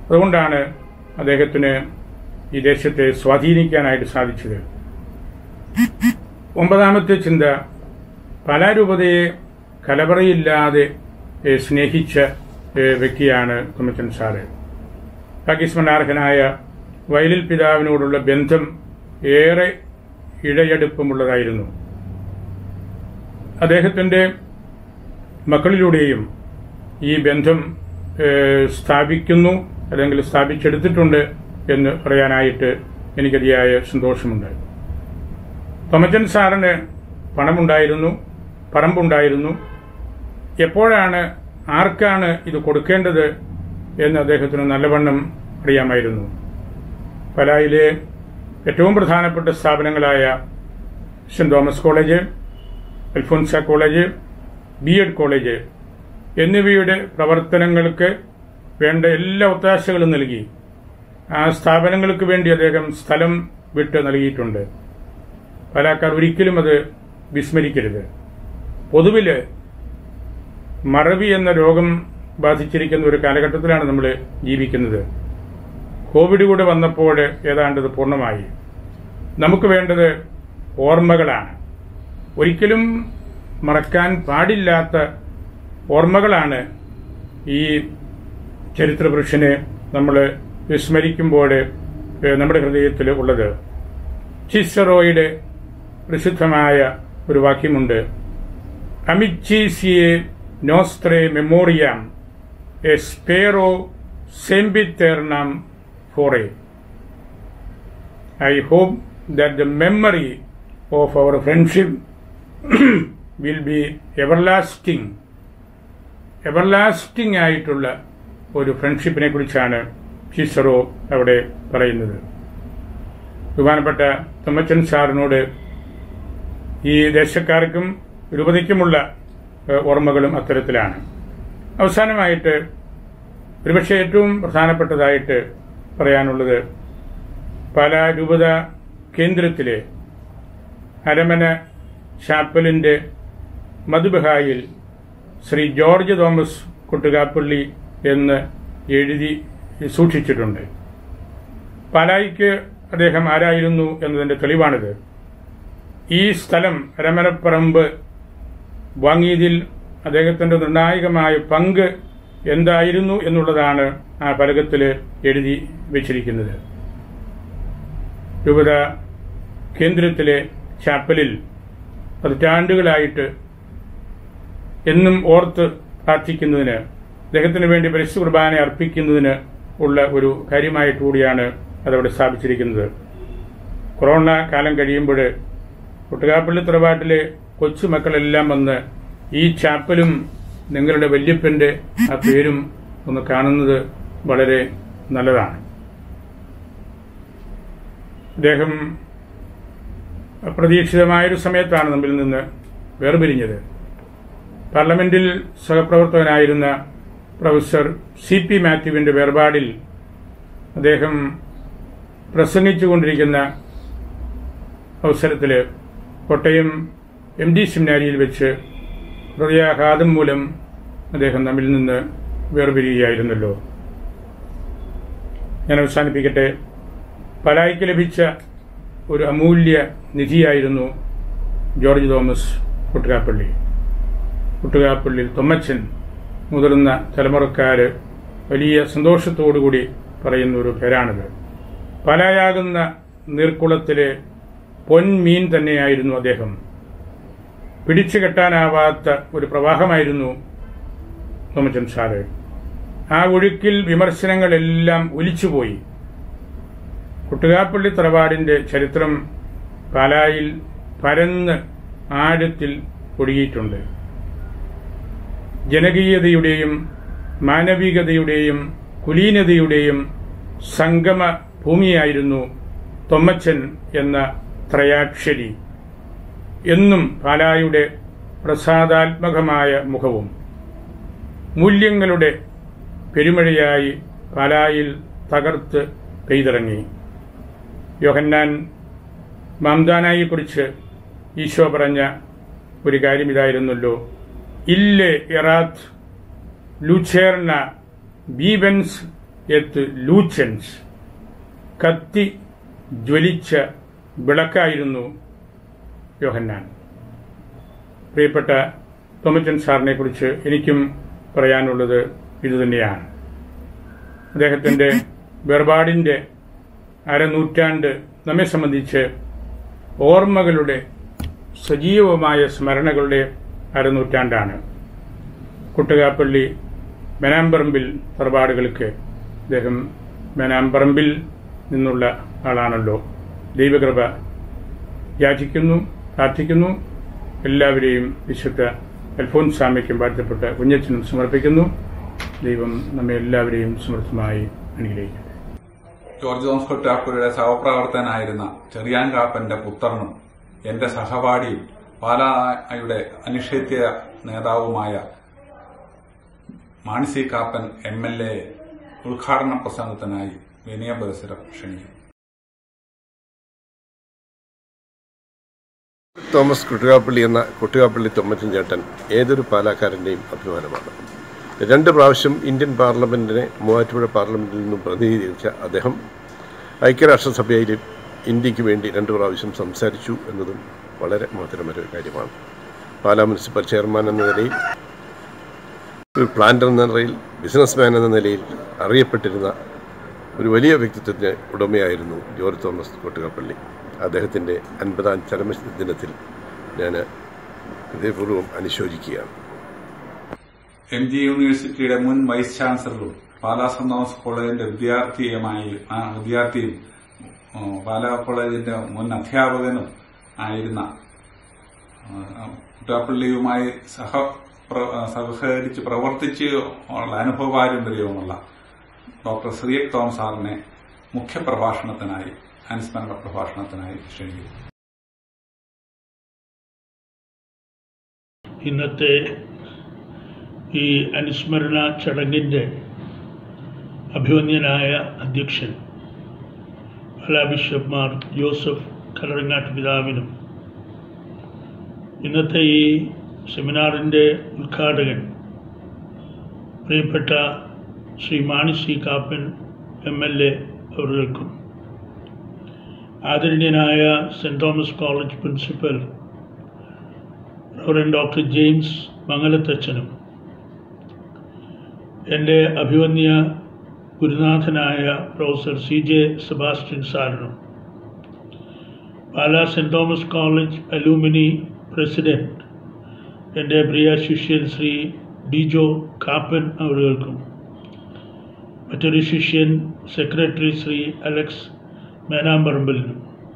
അതുകൊണ്ടാണ് അദ്ദേഹത്തിന് ഈ ദേശത്തെ സ്വാധീനിക്കാനായിട്ട് സാധിച്ചത് ഒമ്പതാമത്തെ ചിന്ത പാലാരൂപതയെ കലവറയില്ലാതെ ഏ, സ്നേഹിച്ച ഏ, വ്യക്തിയാണ് തുമ്മച്ചൻ സാറ് ഭാഗ്യസ്മരണാർഹനായ വയലിൽ പിതാവിനോടുള്ള ബന്ധം ഏറെ ഇഴയടുപ്പമുള്ളതായിരുന്നു അദ്ദേഹത്തിന്റെ മക്കളിലൂടെയും ഈ ബന്ധം ഏഹ്, സ്ഥാപിക്കുന്നു അല്ലെങ്കിൽ സ്ഥാപിച്ചെടുത്തിട്ടുണ്ട് എന്ന് പറയാനായിട്ട് എനിക്കതിയായ സന്തോഷമുണ്ട് തോമച്ചൻ സാറിന് പണമുണ്ടായിരുന്നു പറമ്പുണ്ടായിരുന്നു എപ്പോഴാണ് ആർക്കാണ് ഇത് കൊടുക്കേണ്ടത് എന്ന് അദ്ദേഹത്തിന് നല്ലവണ്ണം അറിയാമായിരുന്നു പലായിലെ ഏറ്റവും പ്രധാനപ്പെട്ട സ്ഥാപനങ്ങളായ saint Thomas college Alphonsa college B Ed college എന്നിവയുടെ പ്രവർത്തനങ്ങൾക്ക് വേണ്ട എല്ലാ ഒത്താശകളും നൽകി ആ സ്ഥാപനങ്ങൾക്ക് വേണ്ടി അദ്ദേഹം സ്ഥലം വിട്ട് നൽകിയിട്ടുണ്ട് പലാക്കാർ ഒരിക്കലും അത് വിസ്മരിക്കരുത് പൊതുവില് മറവി എന്ന രോഗം ബാധിച്ചിരിക്കുന്ന ഒരു കാലഘട്ടത്തിലാണ് നമ്മൾ ജീവിക്കുന്നത് കോവിഡ് കൂടെ വന്നപ്പോൾ ഏതാണ്ട് ഇത് പൂർണ്ണമായി നമുക്ക് വേണ്ടത് ഓർമ്മകളാണ് ഒരിക്കലും മറക്കാൻ പാടില്ലാത്ത ഓർമ്മകളാണ് ഈ ചരിത്രപുരുഷനെ നമ്മൾ വിസ്മരിക്കുമ്പോൾ ഏഹ്, നമ്മുടെ ഹൃദയത്തിൽ ഉള്ളത് ചിസറോയുടെ പ്രസിദ്ധമായ ഒരു വാക്യമുണ്ട് അമിച്ചീസിയെ നോസ്ത്രേ മെമ്മോറിയാം എ സ്പേറോ സെംബിത്തേർണം ഫോറേ I hope that the memory of our friendship will be everlasting. Everlasting ആയിട്ടുള്ള ഒരു ഫ്രണ്ട്ഷിപ്പിനെ കുറിച്ചാണ് ചിസറോ അവിടെ പറയുന്നത് ബഹുമാനപ്പെട്ട തൊമ്മച്ചൻ സാറിനോട് ഈ ദേശക്കാർക്കും രൂപതയ്ക്കുമുള്ള ഏഹ്, ഓർമ്മകളും അത്തരത്തിലാണ് അവസാനമായിട്ട് ഒരുപക്ഷെ ഏറ്റവും പ്രധാനപ്പെട്ടതായിട്ട് പറയാനുള്ളത് പാല രൂപത കേന്ദ്രത്തിലെ അരമന ചാപ്പലിന്റെ മധുബഹായിൽ ശ്രീ ജോർജ് തോമസ് കുട്ടുകാപ്പള്ളി എന്ന് എഴുതി സൂക്ഷിച്ചിട്ടുണ്ട് പാലായിക്ക് അദ്ദേഹം ആരായിരുന്നു എന്നതിന്റെ തെളിവാണിത് ഈ സ്ഥലം അരമനപ്പറമ്പ് വാങ്ങിയതിൽ അദ്ദേഹത്തിന്റെ നിർണായകമായ പങ്ക് എന്തായിരുന്നു എന്നുള്ളതാണ് ആ ഫലകത്തിൽ എഴുതി വെച്ചിരിക്കുന്നത് രൂപത കേന്ദ്രത്തിലെ ചാപ്പലിൽ പതിറ്റാണ്ടുകളായിട്ട് എന്നും ഓർത്ത് പ്രാർത്ഥിക്കുന്നതിന് അദ്ദേഹത്തിന് വേണ്ടി പരിശുദ്ധ കുർബാന അർപ്പിക്കുന്നതിന് ഉള്ള ഒരു കാര്യമായിട്ട് കൂടിയാണ് അതവിടെ സ്ഥാപിച്ചിരിക്കുന്നത് കൊറോണ കാലം കഴിയുമ്പോൾ കുട്ടുകാപ്പള്ളി തറവാട്ടിലെ കൊച്ചുമക്കളെല്ലാം വന്ന് ഈ ചാപ്പലും നിങ്ങളുടെ വല്യപ്പന്റെ ആ പേരും ഒന്ന് കാണുന്നത് വളരെ നല്ലതാണ് അദ്ദേഹം അപ്രതീക്ഷിതമായൊരു സമയത്താണ് നമ്മിൽ നിന്ന് വേർപിരിഞ്ഞത് പാർലമെന്റിൽ സഹപ്രവർത്തകനായിരുന്ന പ്രൊഫസർ സി പി മാത്യുവിന്റെ വേർപാടിൽ അദ്ദേഹം പ്രസംഗിച്ചുകൊണ്ടിരിക്കുന്ന അവസരത്തിൽ കോട്ടയം എം ഡി സെമിനാരിയിൽ വെച്ച് ഹൃദയാഘാതം മൂലം അദ്ദേഹം നമ്മിൽ നിന്ന് വേർപിരിയുകയായിരുന്നല്ലോ ഞാൻ അവസാനിപ്പിക്കട്ടെ പലായിക്ക് ലഭിച്ച ഒരു അമൂല്യ നിധിയായിരുന്നു ജോർജ് തോമസ് കുട്ടുകാപ്പള്ളി കുട്ടുകാപ്പള്ളിയിൽ തൊമ്മച്ചൻ മുതിർന്ന തലമുറക്കാര് വലിയ സന്തോഷത്തോടുകൂടി പറയുന്ന ഒരു പേരാണിത് പലായാകുന്ന നീർക്കുളത്തിലെ പൊൻമീൻ തന്നെയായിരുന്നു അദ്ദേഹം പിടിച്ചു കെട്ടാനാവാത്ത ഒരു പ്രവാഹമായിരുന്നു തൊമ്മച്ചൻ സാറ് ആ ഒഴുക്കിൽ വിമർശനങ്ങളെല്ലാം ഒലിച്ചുപോയി കുട്ടുകാപ്പള്ളി തറവാടിന്റെ ചരിത്രം പാലായിൽ പരന്ന് ആഴത്തിൽ ഒഴുകിയിട്ടുണ്ട് ജനകീയതയുടെയും മാനവികതയുടെയും കുലീനതയുടെയും സംഗമ ഭൂമിയായിരുന്നു തൊമ്മച്ചൻ എന്ന ത്രയാക്ഷരി എന്നും പാലായുടെ പ്രസാദാത്മകമായ മുഖവും മൂല്യങ്ങളുടെ പെരുമഴയായി പാലായിൽ തകർത്ത് പെയ്തിറങ്ങി യോഹന്നാൻ മംദാനായെക്കുറിച്ച് ഈശോ പറഞ്ഞ ഒരു കാര്യം ഇതായിരുന്നല്ലോ ഇല്ലേ എറാത്ത് ലൂച്ചേർന ബീബൻസ് എത്ത് ലൂച്ചൻസ് കത്തി ജ്വലിച്ച വിളക്കായിരുന്നു യോഹന്നാൻ പ്രിയപ്പെട്ട തോമച്ചൻ സാറിനെ കുറിച്ച് എനിക്കും പറയാനുള്ളത് ഇതുതന്നെയാണ് അദ്ദേഹത്തിന്റെ വേർപാടിന്റെ അരനൂറ്റാണ്ട് നമ്മെ സംബന്ധിച്ച് ഓർമ്മകളുടെ സജീവമായ സ്മരണകളുടെ അരനൂറ്റാണ്ടാണ് കുട്ടകാപ്പള്ളി മെനാമ്പറമ്പിൽ തറവാടുകൾക്ക് അദ്ദേഹം മെനാമ്പറമ്പിൽ നിന്നുള്ള ആളാണല്ലോ ദൈവകൃപ യാചിക്കുന്നു പ്രാർത്ഥിക്കുന്നു എല്ലാവരെയും വിശുദ്ധ അൽഫോൻസാമയ്ക്കും വാഴ്ത്തപ്പെട്ട കുഞ്ഞച്ചനും സമർപ്പിക്കുന്നു ദൈവം നമ്മെ എല്ലാവരെയും സമൃദ്ധമായി അനുഗ്രഹിക്കട്ടെ ജോർജ് തോമസ് കൊട്ടാപ്പുരയുടെ സഹപ്രവർത്തകനായിരുന്ന ചെറിയാൻ കാപ്പന്റെ പുത്രനും എന്റെ സഹപാഠിയും പാലായുടെ അനിഷേധ്യ നേതാവുമായ Mani Kappan M L A ഉദ്ഘാടന പ്രസംഗത്തിനായി വിനയ പരിസരം ക്ഷണിക്കും തോമസ് കുട്ടുകാപ്പള്ളി എന്ന കുട്ടുകാപ്പള്ളി തൊമ്മച്ചൻ ചേട്ടൻ ഏതൊരു പാലാക്കാരൻ്റെയും അഭിമാനമാണ് രണ്ട് പ്രാവശ്യം ഇന്ത്യൻ പാർലമെൻറ്റിനെ മൂവാറ്റുപുഴ പാർലമെൻറ്റിൽ നിന്നും പ്രതിനിധീകരിച്ച അദ്ദേഹം ഐക്യരാഷ്ട്രസഭയിൽ ഇന്ത്യക്ക് വേണ്ടി രണ്ട് പ്രാവശ്യം സംസാരിച്ചു എന്നതും വളരെ മഹത്തരമൊരു കാര്യമാണ് പാലാ മുനിസിപ്പൽ ചെയർമാൻ എന്ന നിലയിൽ ഒരു പ്ലാന്റർ എന്ന നിലയിൽ ബിസിനസ്മാൻ എന്ന നിലയിൽ അറിയപ്പെട്ടിരുന്ന ഒരു വലിയ വ്യക്തിത്വത്തിന് ഉടമയായിരുന്നു ജോർജ് തോമസ് കൊട്ടുകപ്പള്ളി അദ്ദേഹത്തിൻ്റെ അൻപതാം ചരമദിനത്തിൽ ഞാൻ ഹൃദയപൂർവ്വം അനുശോചിക്കുകയാണ് എം ജി യൂണിവേഴ്സിറ്റിയുടെ മുൻ വൈസ് ചാൻസലറും പാലാ സെന്റ് തോമസ് കോളേജിന്റെ വിദ്യാർത്ഥിയുമായി ആ, വിദ്യാർത്ഥിയും ഉം, പാലാ കോളേജിന്റെ മുൻ അധ്യാപകനും ആയിരുന്ന ആ, കുട്ടാപ്പള്ളിയുമായി സഹ പ്ര- സഹകരിച്ച് പ്രവർത്തിച്ച് ഉള്ള അനുഭവ പാരമ്പര്യവുമുള്ള ഡോക്ടർ ശ്രീയക് തോമസ് സാറിനെ മുഖ്യപ്രഭാഷണത്തിനായി അനുസ്മരണ പ്രഭാഷണത്തിനായി ക്ഷണിക്കുന്നു ഇന്നത്തെ ഈ അനുസ്മരണ ചടങ്ങിൻ്റെ അഭിവന്യനായ അധ്യക്ഷൻ പല ബിഷപ്പ്മാർ ജോസഫ് കലറങ്ങാട്ട് പിതാവിനും ഇന്നത്തെ ഈ സെമിനാറിൻ്റെ ഉദ്ഘാടകൻ പ്രിയപ്പെട്ട Shri Mani C Kappan M L A അവർക്കും ആദരണീയനായ saint Thomas college principal reverend doctor James മംഗലത്തച്ഛനും എൻ്റെ അഭിവന്യ ഗുരുനാഥനായ പ്രൊഫസർ സി ജെ സെബാസ്റ്റ്യൻ സാറിനും Pala saint Thomas college alumni president എൻ്റെ പ്രിയ ശിഷ്യൻ ശ്രീ ഡിജോ കാപ്പൻ അവർക്കും മറ്റൊരു ശിഷ്യൻ സെക്രട്ടറി ശ്രീ അലക്സ് മേനാമ്പറമ്പലിനും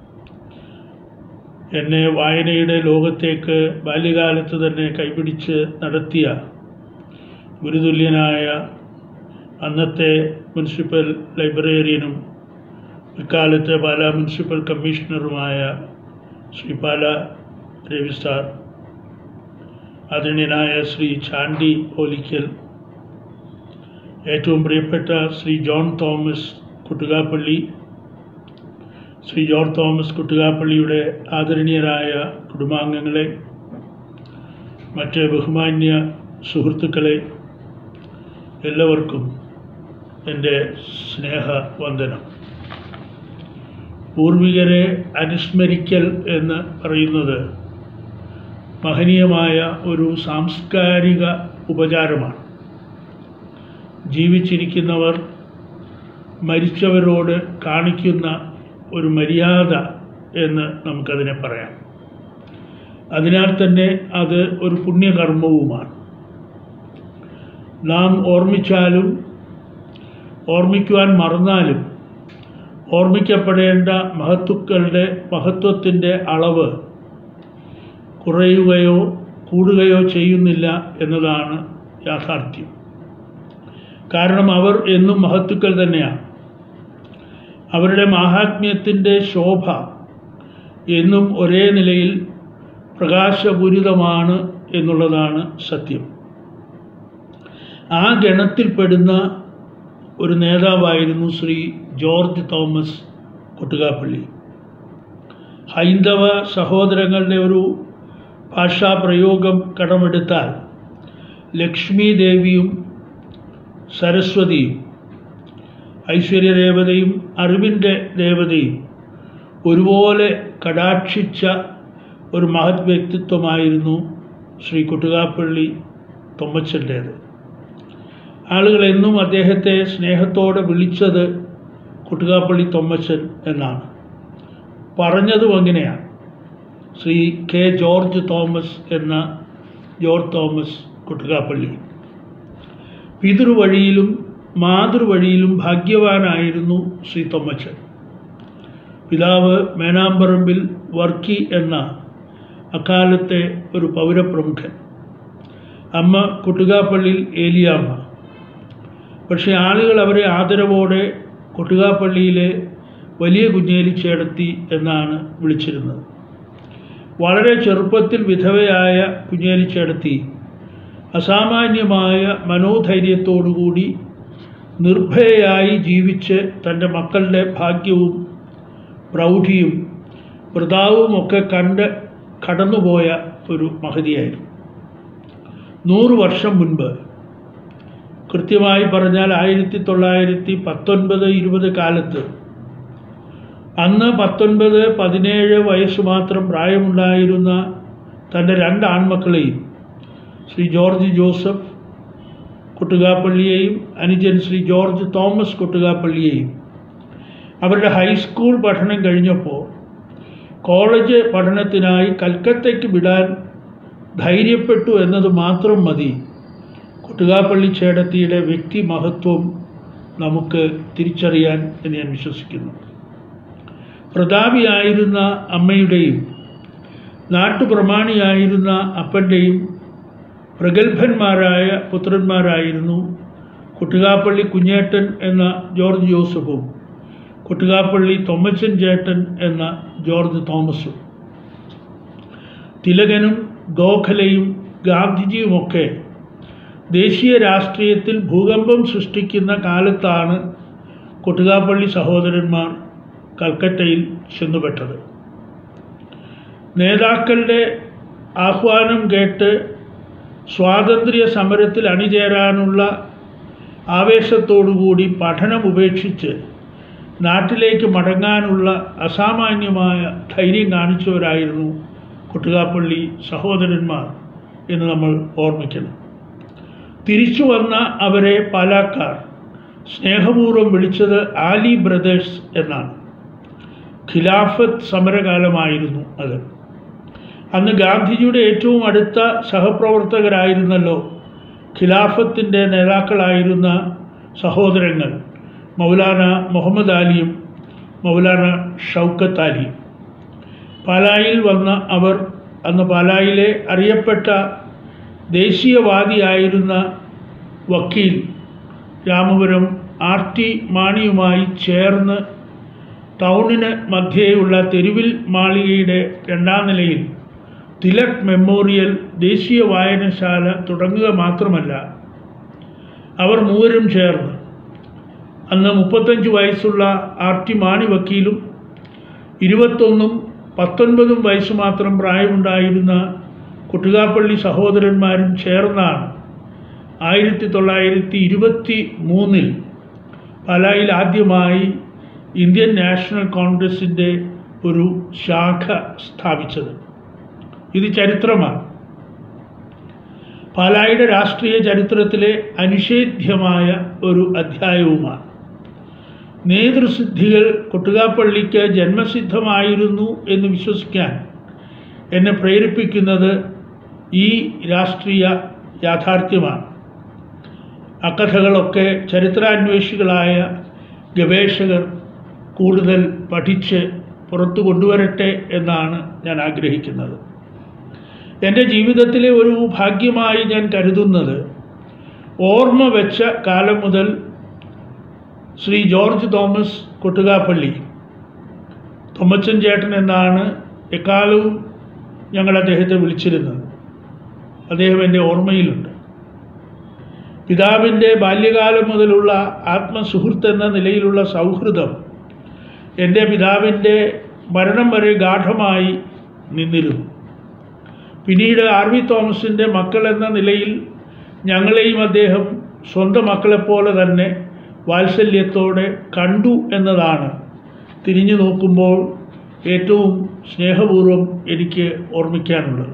എന്നെ വായനയുടെ ലോകത്തേക്ക് ബാല്യകാലത്ത് തന്നെ കൈപിടിച്ച് നടത്തിയ ഗുരുതുല്യനായ അന്നത്തെ മുനിസിപ്പൽ ലൈബ്രറിയനും ഇക്കാലത്തെ പാലാ മുനിസിപ്പൽ കമ്മീഷണറുമായ ശ്രീ പാല രവി സാർ ആദരണീയനായ ശ്രീ ചാണ്ടി ഓലിക്കൽ ഏറ്റവും പ്രിയപ്പെട്ട Shri John Thomas Kuttukappally Shri John Thomas കുട്ടുകാപ്പള്ളിയുടെ ആദരണീയരായ കുടുംബാംഗങ്ങളെ മറ്റ് ബഹുമാന്യ സുഹൃത്തുക്കളെ എല്ലാവർക്കും എൻ്റെ സ്നേഹവന്ദനം പൂർവികരെ അനുസ്മരിക്കൽ എന്ന് പറയുന്നത് മഹനീയമായ ഒരു സാംസ്കാരിക ഉപചാരമാണ് ജീവിച്ചിരിക്കുന്നവർ മരിച്ചവരോട് കാണിക്കുന്ന ഒരു മര്യാദ എന്ന് നമുക്കതിനെ പറയാം അതിനാൽ തന്നെ അത് ഒരു പുണ്യകർമ്മവുമാണ് നാം ഓർമ്മിച്ചാലും ഓർമ്മിക്കുവാൻ മറന്നാലും ഓർമ്മിക്കപ്പെടേണ്ട മഹത്തുക്കളുടെ മഹത്വത്തിൻ്റെ അളവ് കുറയുകയോ കൂടുകയോ ചെയ്യുന്നില്ല എന്നതാണ് യാഥാർത്ഥ്യം കാരണം അവർ എന്നും മഹത്തുക്കൾ തന്നെയാണ് അവരുടെ മാഹാത്മ്യത്തിൻ്റെ ശോഭ എന്നും ഒരേ നിലയിൽ പ്രകാശപൂരിതമാണ് എന്നുള്ളതാണ് സത്യം ആ ഗണത്തിൽപ്പെടുന്ന ഒരു നേതാവായിരുന്നു ശ്രീ ജോർജ് തോമസ് കൊട്ടുകാപ്പള്ളി ഹൈന്ദവ സഹോദരങ്ങളുടെ ഒരു ഭാഷാപ്രയോഗം കടമെടുത്താൽ ലക്ഷ്മി ദേവിയും സരസ്വതിയും ഐശ്വര്യദേവതയും അറിവിൻ്റെ ദേവതയും ഒരുപോലെ കടാക്ഷിച്ച ഒരു മഹത് വ്യക്തിത്വമായിരുന്നു ശ്രീ കുട്ടുകാപ്പള്ളി തൊമ്മച്ചൻ്റേത് ആളുകൾ എന്നും അദ്ദേഹത്തെ സ്നേഹത്തോടെ വിളിച്ചത് കുട്ടുകാപ്പള്ളി തൊമ്മച്ചൻ എന്നാണ് പറഞ്ഞതും അങ്ങനെയാണ് ശ്രീ കെ ജോർജ് തോമസ് എന്ന ജോർജ് തോമസ് കുട്ടുകാപ്പള്ളി പിതൃവഴിയിലും മാതൃവഴിയിലും ഭാഗ്യവാനായിരുന്നു ശ്രീ തൊമ്മച്ചൻ പിതാവ് മേനാമ്പറമ്പിൽ വർക്കി എന്ന അക്കാലത്തെ ഒരു പൗരപ്രമുഖൻ അമ്മ കുട്ടുകാപ്പള്ളിയിൽ ഏലിയാമ്മ പക്ഷേ ആളുകൾ അവരെ ആദരവോടെ കൊട്ടുകാപ്പള്ളിയിലെ വലിയ കുഞ്ഞേലിച്ചേടത്തി എന്നാണ് വിളിച്ചിരുന്നത് വളരെ ചെറുപ്പത്തിൽ വിധവയായ കുഞ്ഞേലിച്ചേടത്തി അസാമാന്യമായ മനോധൈര്യത്തോടുകൂടി നിർഭയയായി ജീവിച്ച് തൻ്റെ മക്കളുടെ ഭാഗ്യവും പ്രൗഢിയും വൃതാവുമൊക്കെ കണ്ട് കടന്നുപോയ ഒരു മഹതിയായിരുന്നു നൂറ് വർഷം മുൻപ് കൃത്യമായി പറഞ്ഞാൽ ആയിരത്തി തൊള്ളായിരത്തി പത്തൊൻപത് ഇരുപത് കാലത്ത് അന്ന് പത്തൊൻപത് പതിനേഴ് വയസ്സ് മാത്രം പ്രായമുണ്ടായിരുന്ന തൻ്റെ രണ്ട് ആൺമക്കളെയും ശ്രീ ജോർജ് ജോസഫ് കുട്ടുകാപ്പള്ളിയെയും അനുജൻ ശ്രീ ജോർജ് തോമസ് കുട്ടുകാപ്പള്ളിയെയും അവരുടെ ഹൈസ്കൂൾ പഠനം കഴിഞ്ഞപ്പോൾ കോളേജ് പഠനത്തിനായി കൽക്കത്തയ്ക്ക് വിടാൻ ധൈര്യപ്പെട്ടു എന്നത് മാത്രം മതി കുട്ടുകാപ്പള്ളി ചേടത്തിയുടെ വ്യക്തി മഹത്വം നമുക്ക് തിരിച്ചറിയാൻ എന്ന് ഞാൻ വിശ്വസിക്കുന്നു പ്രതാപിയായിരുന്ന അമ്മയുടെയും നാട്ടുപ്രമാണിയായിരുന്ന അപ്പൻ്റെയും പ്രഗത്ഭന്മാരായ പുത്രന്മാരായിരുന്നു കുട്ടുകാപ്പള്ളി കുഞ്ഞേട്ടൻ എന്ന ജോർജ് ജോസഫും കുട്ടുകാപ്പള്ളി തൊമ്മച്ചൻ ചേട്ടൻ എന്ന ജോർജ് തോമസും തിലകനും ഗോഖലയും ഗാന്ധിജിയുമൊക്കെ ദേശീയ രാഷ്ട്രീയത്തിൽ ഭൂകമ്പം സൃഷ്ടിക്കുന്ന കാലത്താണ് കൊട്ടുകാപ്പള്ളി സഹോദരന്മാർ കൽക്കട്ടയിൽ ചെന്നുപെട്ടത് നേതാക്കളുടെ ആഹ്വാനം കേട്ട് സ്വാതന്ത്ര്യ സമരത്തിൽ അണിചേരാനുള്ള ആവേശത്തോടുകൂടി പഠനം ഉപേക്ഷിച്ച് നാട്ടിലേക്ക് മടങ്ങാനുള്ള അസാമാന്യമായ ധൈര്യം കാണിച്ചവരായിരുന്നു കുട്ടുകാപ്പള്ളി സഹോദരന്മാർ എന്ന് നമ്മൾ ഓർമ്മിക്കണം തിരിച്ചു വന്ന അവരെ പാലാക്കാർ സ്നേഹപൂർവ്വം വിളിച്ചത് ആലി ബ്രദേഴ്സ് എന്നാണ് ഖിലാഫത്ത് സമരകാലമായിരുന്നു അത് അന്ന് ഗാന്ധിജിയുടെ ഏറ്റവും അടുത്ത സഹപ്രവർത്തകരായിരുന്നല്ലോ ഖിലാഫത്തിൻ്റെ നേതാക്കളായിരുന്ന സഹോദരങ്ങൾ മൗലാന മുഹമ്മദ് അലിയും മൗലാന ഷൗക്കത്ത് അലിയും പാലായിൽ വന്ന അവർ അന്ന് പാലായിലെ അറിയപ്പെട്ട ദേശീയവാദിയായിരുന്ന വക്കീൽ രാമപുരം ആർ ടി മാണിയുമായി ചേർന്ന് ടൗണിന് മധ്യേയുള്ള തെരുവിൽ മാളികയുടെ രണ്ടാം നിലയിൽ തിലക് മെമ്മോറിയൽ ദേശീയ വായനശാല തുടങ്ങുക മാത്രമല്ല അവർ മൂവരും ചേർന്ന് അന്ന് മുപ്പത്തഞ്ച് വയസ്സുള്ള ആർ ടി മാണി വക്കീലും ഇരുപത്തൊന്നും പത്തൊൻപതും വയസ്സ് മാത്രം പ്രായമുണ്ടായിരുന്ന കുട്ടുകാപ്പള്ളി സഹോദരന്മാരും ചേർന്നാണ് ആയിരത്തി തൊള്ളായിരത്തി ഇരുപത്തി മൂന്നിൽ പാലായിൽ ആദ്യമായി ഇന്ത്യൻ നാഷണൽ കോൺഗ്രസിൻ്റെ ഒരു ശാഖ സ്ഥാപിച്ചത് ഇത് ചരിത്രമാണ് പാലായുടെ രാഷ്ട്രീയ ചരിത്രത്തിലെ അനിഷേധ്യമായ ഒരു അധ്യായവുമാണ് നേതൃസിദ്ധികൾ കൊട്ടുകാപ്പള്ളിക്ക് ജന്മസിദ്ധമായിരുന്നു എന്ന് വിശ്വസിക്കാൻ എന്നെ പ്രേരിപ്പിക്കുന്നത് ഈ രാഷ്ട്രീയ യാഥാർത്ഥ്യമാണ് അക്കഥകളൊക്കെ ചരിത്രാന്വേഷികളായ ഗവേഷകർ കൂടുതൽ പഠിച്ച് പുറത്തു കൊണ്ടുവരട്ടെ എന്നാണ് ഞാൻ ആഗ്രഹിക്കുന്നത് എൻ്റെ ജീവിതത്തിലെ ഒരു ഭാഗ്യമായി ഞാൻ കരുതുന്നത് ഓർമ്മ വെച്ച കാലം മുതൽ ശ്രീ ജോർജ് തോമസ് കൊട്ടുകാപ്പള്ളി തൊമ്മച്ചൻ ചേട്ടൻ എന്നാണ് എക്കാലവും ഞങ്ങൾ അദ്ദേഹത്തെ വിളിച്ചിരുന്നത് അദ്ദേഹം എൻ്റെ ഓർമ്മയിലുണ്ട് പിതാവിൻ്റെ ബാല്യകാലം മുതലുള്ള ആത്മസുഹൃത്ത് എന്ന നിലയിലുള്ള സൗഹൃദം എൻ്റെ പിതാവിൻ്റെ മരണം വരെ ഗാഠമായി നിന്നിരുന്നു പിന്നീട് ആർ വി തോമസിൻ്റെ മക്കൾ എന്ന നിലയിൽ ഞങ്ങളെയും അദ്ദേഹം സ്വന്തം മക്കളെപ്പോലെ തന്നെ വാത്സല്യത്തോടെ കണ്ടു എന്നതാണ് തിരിഞ്ഞു നോക്കുമ്പോൾ ഏറ്റവും സ്നേഹപൂർവ്വം എനിക്ക് ഓർമ്മിക്കാനുള്ളത്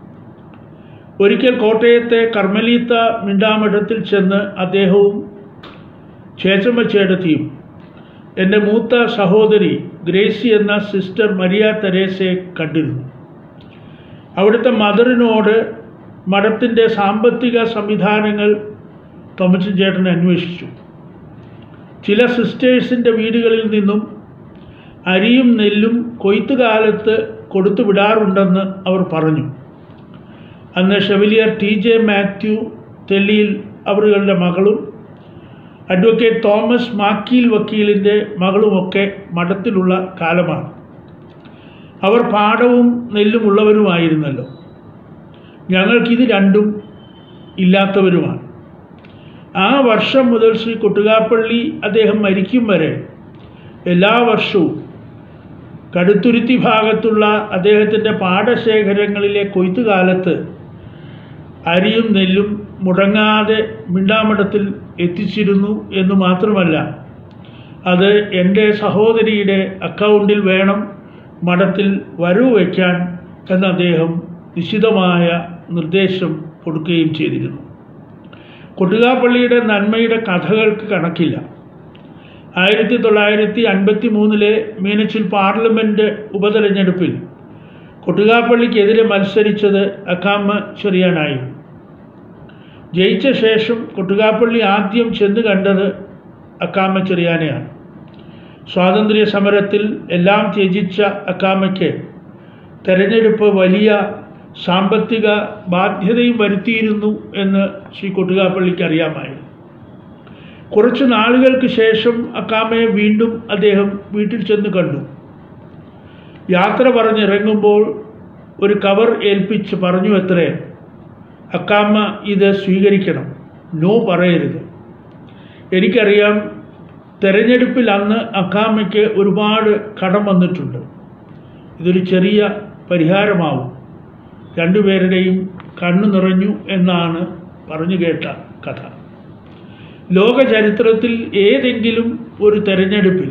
ഒരിക്കൽ കോട്ടയത്തെ കർമ്മലീത്ത മിണ്ടാമഠത്തിൽ ചെന്ന് അദ്ദേഹവും ചേച്ചമ്മ ചേട്ടത്തിയും എൻ്റെ മൂത്ത സഹോദരി ഗ്രേസി എന്ന സിസ്റ്റർ മരിയ തെരേസയെ കണ്ടിരുന്നു അവിടുത്തെ മദറിനോട് മഠത്തിൻ്റെ സാമ്പത്തിക സംവിധാനങ്ങൾ തോമസൻ ചേട്ടൻ അന്വേഷിച്ചു ചില സിസ്റ്റേഴ്സിൻ്റെ വീടുകളിൽ നിന്നും അരിയും നെല്ലും കൊയ്ത്തുകാലത്ത് കൊടുത്തു വിടാറുണ്ടെന്ന് അവർ പറഞ്ഞു അന്ന് chevalier T J Mathew Thelliyil അവറുകളുടെ മകളും അഡ്വക്കേറ്റ് തോമസ് മാക്കീൽ വക്കീലിൻ്റെ മകളുമൊക്കെ മഠത്തിലുള്ള കാലമാണ് അവർ പാടവും നെല്ലും ഉള്ളവരുമായിരുന്നല്ലോ ഞങ്ങൾക്കിത് രണ്ടും ഇല്ലാത്തവരുമാണ് ആ വർഷം മുതൽ ശ്രീ കൊട്ടുകാപ്പള്ളി അദ്ദേഹം മരിക്കും വരെ എല്ലാ വർഷവും കടുത്തുരുത്തി ഭാഗത്തുള്ള അദ്ദേഹത്തിൻ്റെ പാടശേഖരങ്ങളിലെ കൊയ്ത്തുകാലത്ത് അരിയും നെല്ലും മുടങ്ങാതെ മിണ്ടാമഠത്തിൽ എത്തിച്ചിരുന്നു എന്ന് മാത്രമല്ല അത് എൻ്റെ സഹോദരിയുടെ അക്കൗണ്ടിൽ വേണം മഠത്തിൽ വരവ് വയ്ക്കാൻ എന്ന് അദ്ദേഹം നിശ്ചിതമായ നിർദ്ദേശം കൊടുക്കുകയും ചെയ്തിരുന്നു കൊട്ടുകാപ്പള്ളിയുടെ നന്മയുടെ കഥകൾക്ക് കണക്കില്ല ആയിരത്തി തൊള്ളായിരത്തി അൻപത്തി മൂന്നിലെ മീനച്ചിൽ പാർലമെൻറ്റ് ഉപതെരഞ്ഞെടുപ്പിൽ കൊട്ടുകാപ്പള്ളിക്കെതിരെ മത്സരിച്ചത് അക്കാമ്മ ചെറിയാനായിരുന്നു ജയിച്ച ശേഷം കൊട്ടുകാപ്പള്ളി ആദ്യം ചെന്ന് കണ്ടത് അക്കാമ്മ ചെറിയാനെയാണ് സ്വാതന്ത്ര്യ സമരത്തിൽ എല്ലാം ത്യജിച്ച അക്കാമ്മയ്ക്ക് തെരഞ്ഞെടുപ്പ് വലിയ സാമ്പത്തിക ബാധ്യതയും വരുത്തിയിരുന്നു എന്ന് ശ്രീ കൊട്ടുകാപ്പള്ളിക്ക് അറിയാമായിരുന്നു കുറച്ച് നാളുകൾക്ക് ശേഷം അക്കാമയെ വീണ്ടും അദ്ദേഹം വീട്ടിൽ ചെന്ന് കണ്ടു യാത്ര പറഞ്ഞിറങ്ങുമ്പോൾ ഒരു കവർ ഏൽപ്പിച്ച് പറഞ്ഞു എത്രേ അക്കാമ്മ ഇത് സ്വീകരിക്കണം നോ പറയരുത് എനിക്കറിയാം തെരഞ്ഞെടുപ്പിൽ അന്ന് അക്കാമ്മയ്ക്ക് ഒരുപാട് കടം വന്നിട്ടുണ്ട് ഇതൊരു ചെറിയ പരിഹാരമാവും രണ്ടുപേരുടെയും കണ്ണു നിറഞ്ഞു എന്നാണ് പറഞ്ഞു കേട്ട കഥ ലോക ചരിത്രത്തിൽ ഏതെങ്കിലും ഒരു തെരഞ്ഞെടുപ്പിൽ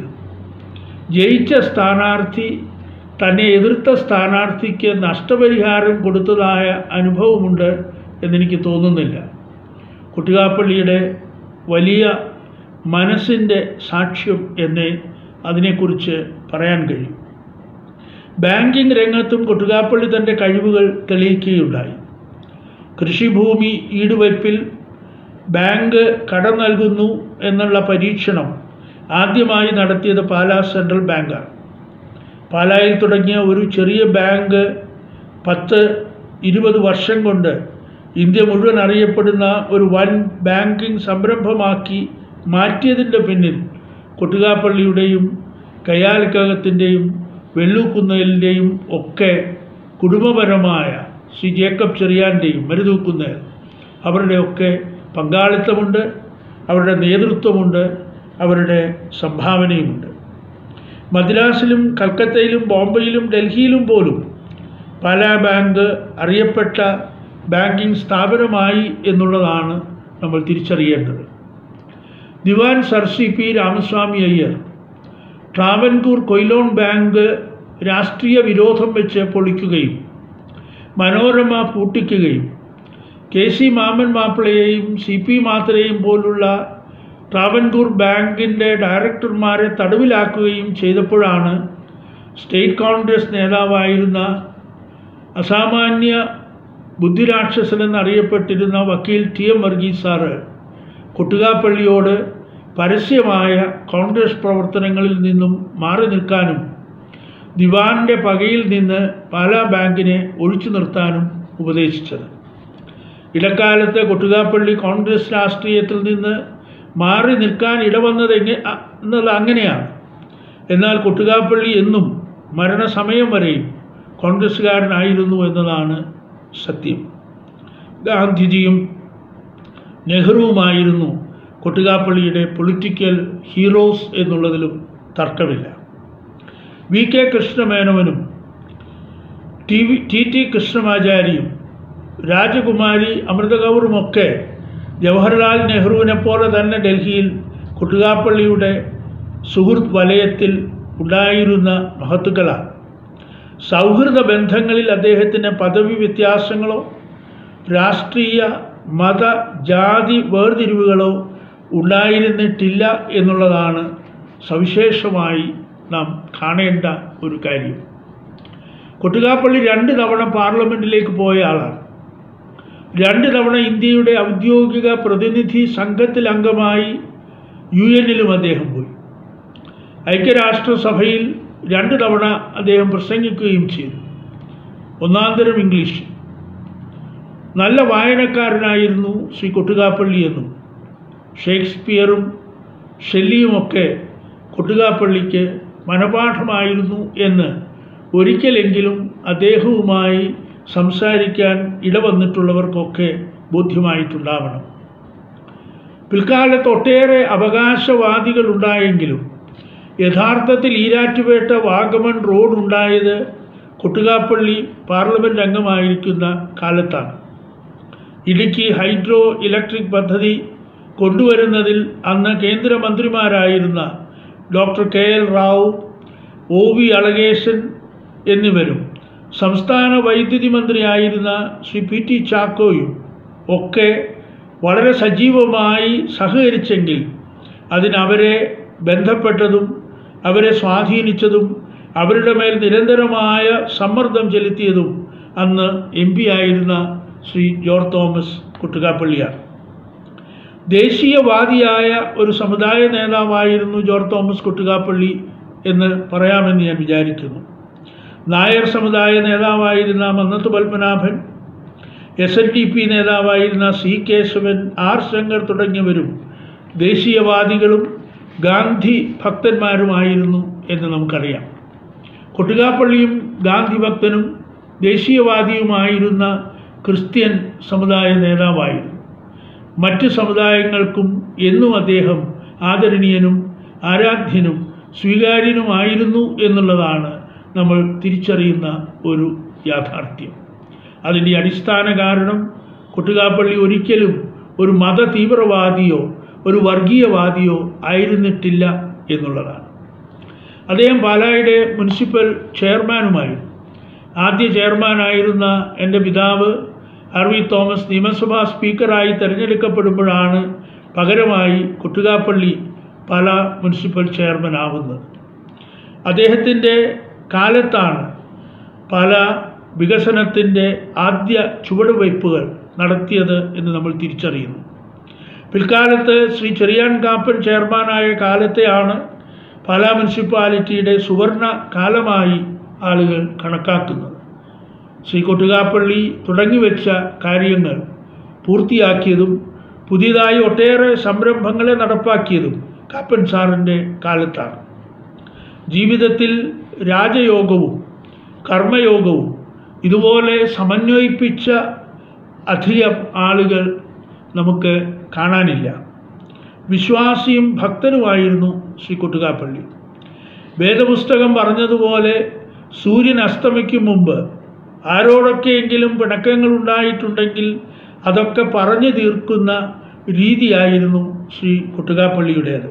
ജയിച്ച സ്ഥാനാർത്ഥി തന്നെ എതിർത്ത സ്ഥാനാർത്ഥിക്ക് നഷ്ടപരിഹാരം കൊടുത്തതായ അനുഭവമുണ്ട് എന്നെനിക്ക് തോന്നുന്നില്ല കുട്ടികാപ്പള്ളിയുടെ വലിയ മനസ്സിൻ്റെ സാക്ഷ്യം എന്നേ അതിനെക്കുറിച്ച് പറയാൻ കഴിയും ബാങ്കിംഗ് രംഗത്തും കൊട്ടുകാപ്പള്ളി തൻ്റെ കഴിവുകൾ തെളിയിക്കുകയുണ്ടായി കൃഷിഭൂമി ഈടുവയ്പിൽ ബാങ്ക് കടം നൽകുന്നു എന്നുള്ള പരീക്ഷണം ആദ്യമായി നടത്തിയത് പാലാ സെൻട്രൽ ബാങ്കാണ് പാലായിൽ തുടങ്ങിയ ഒരു ചെറിയ ബാങ്ക് പത്ത് ഇരുപത് വർഷം കൊണ്ട് ഇന്ത്യ മുഴുവൻ അറിയപ്പെടുന്ന ഒരു വൻ ബാങ്കിംഗ് സംരംഭമാക്കി മാറ്റിയതിൻ്റെ പിന്നിൽ കൊട്ടുകാപ്പള്ളിയുടെയും കയ്യാലിക്കകത്തിൻ്റെയും വെള്ളൂക്കുന്നേലിൻ്റെയും ഒക്കെ കുടുംബപരമായ ശ്രീ ജേക്കബ് ചെറിയാൻ്റെയും മരുതൂക്കുന്നേൽ അവരുടെയൊക്കെ പങ്കാളിത്തമുണ്ട് അവരുടെ നേതൃത്വമുണ്ട് അവരുടെ സംഭാവനയുമുണ്ട് മദ്രാസിലും കൽക്കത്തയിലും ബോംബെയിലും ഡൽഹിയിലും പോലും പാലാ ബാങ്ക് അറിയപ്പെട്ട ബാങ്കിംഗ് സ്ഥാപനമായി എന്നുള്ളതാണ് നമ്മൾ തിരിച്ചറിയേണ്ടത് Dewan sir C P Ramaswami Iyer Travancore Quilon bank രാഷ്ട്രീയ വിരോധം വെച്ച് പൊളിക്കുകയും മനോരമ പൂട്ടിക്കുകയും കെ സി മാമൻ മാപ്പിളയെയും സി പി മാത്രയെയും പോലുള്ള ട്രാവൻകൂർ ബാങ്കിൻ്റെ ഡയറക്ടർമാരെ തടവിലാക്കുകയും ചെയ്തപ്പോഴാണ് സ്റ്റേറ്റ് കോൺഗ്രസ് നേതാവായിരുന്ന അസാമാന്യ ബുദ്ധിരാക്ഷസൻ എന്നറിയപ്പെട്ടിരുന്ന വക്കീൽ ടി എം വർഗീസ് സാറ് കൊട്ടുകാപ്പള്ളിയോട് പരസ്യമായ കോൺഗ്രസ് പ്രവർത്തനങ്ങളിൽ നിന്നും മാറി നിൽക്കാനും ദിവാന്റെ പകയിൽ നിന്ന് പാലാ ബാങ്കിനെ ഒഴിച്ചു നിർത്താനും ഉപദേശിച്ചത് ഇടക്കാലത്ത് കൊട്ടുകാപ്പള്ളി കോൺഗ്രസ് രാഷ്ട്രീയത്തിൽ നിന്ന് മാറി നിൽക്കാൻ ഇടവന്നത് എങ്ങനെ എന്നത് അങ്ങനെയാണ് എന്നാൽ കൊട്ടുകാപ്പള്ളി എന്നും മരണസമയം വരെയും കോൺഗ്രസ്സുകാരനായിരുന്നു എന്നതാണ് സത്യം ഗാന്ധിജിയും നെഹ്റുവുമായിരുന്നു കൊട്ടുകാപ്പള്ളിയുടെ പൊളിറ്റിക്കൽ ഹീറോസ് എന്നുള്ളതിലും തർക്കമില്ല വി കെ കൃഷ്ണമേനോനും ടി വി ടി ടി കൃഷ്ണമാചാരിയും രാജകുമാരി അമൃതകൗറുമൊക്കെ ജവഹർലാൽ നെഹ്റുവിനെ പോലെ തന്നെ ഡൽഹിയിൽ കൊട്ടുകാപ്പള്ളിയുടെ സുഹൃത്ത് വലയത്തിൽ ഉണ്ടായിരുന്ന മഹത്തുക്കളാണ് സൗഹൃദ ബന്ധങ്ങളിൽ അദ്ദേഹത്തിന് പദവി വ്യത്യാസങ്ങളോ രാഷ്ട്രീയ മത ജാതി വേർതിരിവുകളോ ഉണ്ടായിരുന്നിട്ടില്ല എന്നുള്ളതാണ് സവിശേഷമായി നാം കാണേണ്ട ഒരു കാര്യം കൊട്ടുകാപ്പള്ളി രണ്ട് തവണ പാർലമെൻറ്റിലേക്ക് പോയ ആളാണ് രണ്ട് തവണ ഇന്ത്യയുടെ ഔദ്യോഗിക പ്രതിനിധി സംഘത്തിൽ അംഗമായി യു എന്നിലും അദ്ദേഹം പോയി ഐക്യരാഷ്ട്രസഭയിൽ രണ്ട് തവണ അദ്ദേഹം പ്രസംഗിക്കുകയും ചെയ്തു ഒന്നാന്തരം ഇംഗ്ലീഷ് നല്ല വായനക്കാരനായിരുന്നു ശ്രീ കൊട്ടുകാപ്പള്ളി എന്നും ഷേക്സ്പിയറും ഷെല്ലിയുമൊക്കെ കൊട്ടുകാപ്പള്ളിക്ക് മനപാഠമായിരുന്നു എന്ന് ഒരിക്കലെങ്കിലും അദ്ദേഹവുമായി സംസാരിക്കാൻ ഇടവന്നിട്ടുള്ളവർക്കൊക്കെ ബോധ്യമായിട്ടുണ്ടാവണം പിൽക്കാലത്ത് ഒട്ടേറെ അവകാശവാദികൾ ഉണ്ടായെങ്കിലും യഥാർത്ഥത്തിൽ ഈരാറ്റുപേട്ട വാഗമൺ റോഡ് ഉണ്ടായത് കൊട്ടുകാപ്പള്ളി പാർലമെൻറ്റ് അംഗമായിരിക്കുന്ന കാലത്താണ് ഇടുക്കി ഹൈഡ്രോ ഇലക്ട്രിക് പദ്ധതി കൊണ്ടുവരുന്നതിൽ അന്ന് കേന്ദ്രമന്ത്രിമാരായിരുന്ന doctor K L Rao O V Alagesan എന്നിവരും സംസ്ഥാന വൈദ്യുതി മന്ത്രിയായിരുന്ന ശ്രീ പി ടി ചാക്കോയും ഒക്കെ വളരെ സജീവമായി സഹകരിച്ചെങ്കിൽ അതിനവരെ ബന്ധപ്പെട്ടതും അവരെ സ്വാധീനിച്ചതും അവരുടെ മേൽ നിരന്തരമായ സമ്മർദ്ദം ചെലുത്തിയതും അന്ന് എം പി ആയിരുന്ന ശ്രീ ജോർജ് തോമസ് കുട്ടുകാപ്പള്ളിയാണ് ദേശീയവാദിയായ ഒരു സമുദായ നേതാവായിരുന്നു ജോർജ് തോമസ് കുട്ടുകാപ്പള്ളി എന്ന് പറയാമെന്ന് ഞാൻ വിചാരിക്കുന്നു നായർ സമുദായ നേതാവായിരുന്ന Mannath Padmanabhan S N D P നേതാവായിരുന്ന സി കേശവൻ ആർ ശങ്കർ തുടങ്ങിയവരും ദേശീയവാദികളും ഗാന്ധി ഭക്തന്മാരുമായിരുന്നു എന്ന് നമുക്കറിയാം കൊട്ടുകാപ്പള്ളിയും ഗാന്ധി ഭക്തനും ദേശീയവാദിയുമായിരുന്ന ക്രിസ്ത്യൻ സമുദായ നേതാവായിരുന്നു മറ്റ് സമുദായങ്ങൾക്കും എന്നും അദ്ദേഹം ആദരണീയനും ആരാധ്യനും സ്വീകാര്യനുമായിരുന്നു എന്നുള്ളതാണ് നമ്മൾ തിരിച്ചറിയുന്ന ഒരു യാഥാർത്ഥ്യം അതിൻ്റെ അടിസ്ഥാന കാരണം കൊട്ടുകാപ്പള്ളി ഒരിക്കലും ഒരു മത തീവ്രവാദിയോ ഒരു വർഗീയവാദിയോ ആയിരുന്നിട്ടില്ല എന്നുള്ളതാണ് അദ്ദേഹം പാലായുടെ മുനിസിപ്പൽ ചെയർമാനുമായിരുന്നു ആദ്യ ചെയർമാനായിരുന്ന എൻ്റെ പിതാവ് ആർ വി തോമസ് നിയമസഭാ സ്പീക്കറായി തിരഞ്ഞെടുക്കപ്പെടുമ്പോഴാണ് പകരമായി കൊട്ടുകാപ്പള്ളി പാല മുനിസിപ്പൽ ചെയർമാൻ ആവുന്നത് അദ്ദേഹത്തിൻ്റെ കാലത്താണ് പല വികസനത്തിൻ്റെ ആദ്യ ചുവടുവയ്പ്പുകൾ നടത്തിയത് എന്ന് നമ്മൾ തിരിച്ചറിയുന്നു പിൽക്കാലത്ത് ശ്രീ ചെറിയാൻ കാപ്പൻ ചെയർമാനായ കാലത്തെയാണ് പാലാ മുനിസിപ്പാലിറ്റിയുടെ സുവർണ കാലമായി ആളുകൾ കണക്കാക്കുന്നത് ശ്രീ കൊട്ടുകാപ്പള്ളി തുടങ്ങിവെച്ച കാര്യങ്ങൾ പൂർത്തിയാക്കിയതും പുതിയതായി ഒട്ടേറെ സംരംഭങ്ങളെ നടപ്പാക്കിയതും കാപ്പൻ സാറിൻ്റെ കാലത്താണ് ജീവിതത്തിൽ രാജയോഗവും കർമ്മയോഗവും ഇതുപോലെ സമന്വയിപ്പിച്ച അധികം ആളുകൾ നമുക്ക് കാണാനില്ല വിശ്വാസിയും ഭക്തനുമായിരുന്നു ശ്രീ കൊട്ടുകാപ്പള്ളി വേദപുസ്തകം പറഞ്ഞതുപോലെ സൂര്യൻ അസ്തമിക്കും മുമ്പ് ആരോടൊക്കെയെങ്കിലും പിണക്കങ്ങൾ ഉണ്ടായിട്ടുണ്ടെങ്കിൽ അതൊക്കെ പറഞ്ഞു തീർക്കുന്ന രീതിയായിരുന്നു ശ്രീ കൊട്ടുകാപ്പള്ളിയുടേത്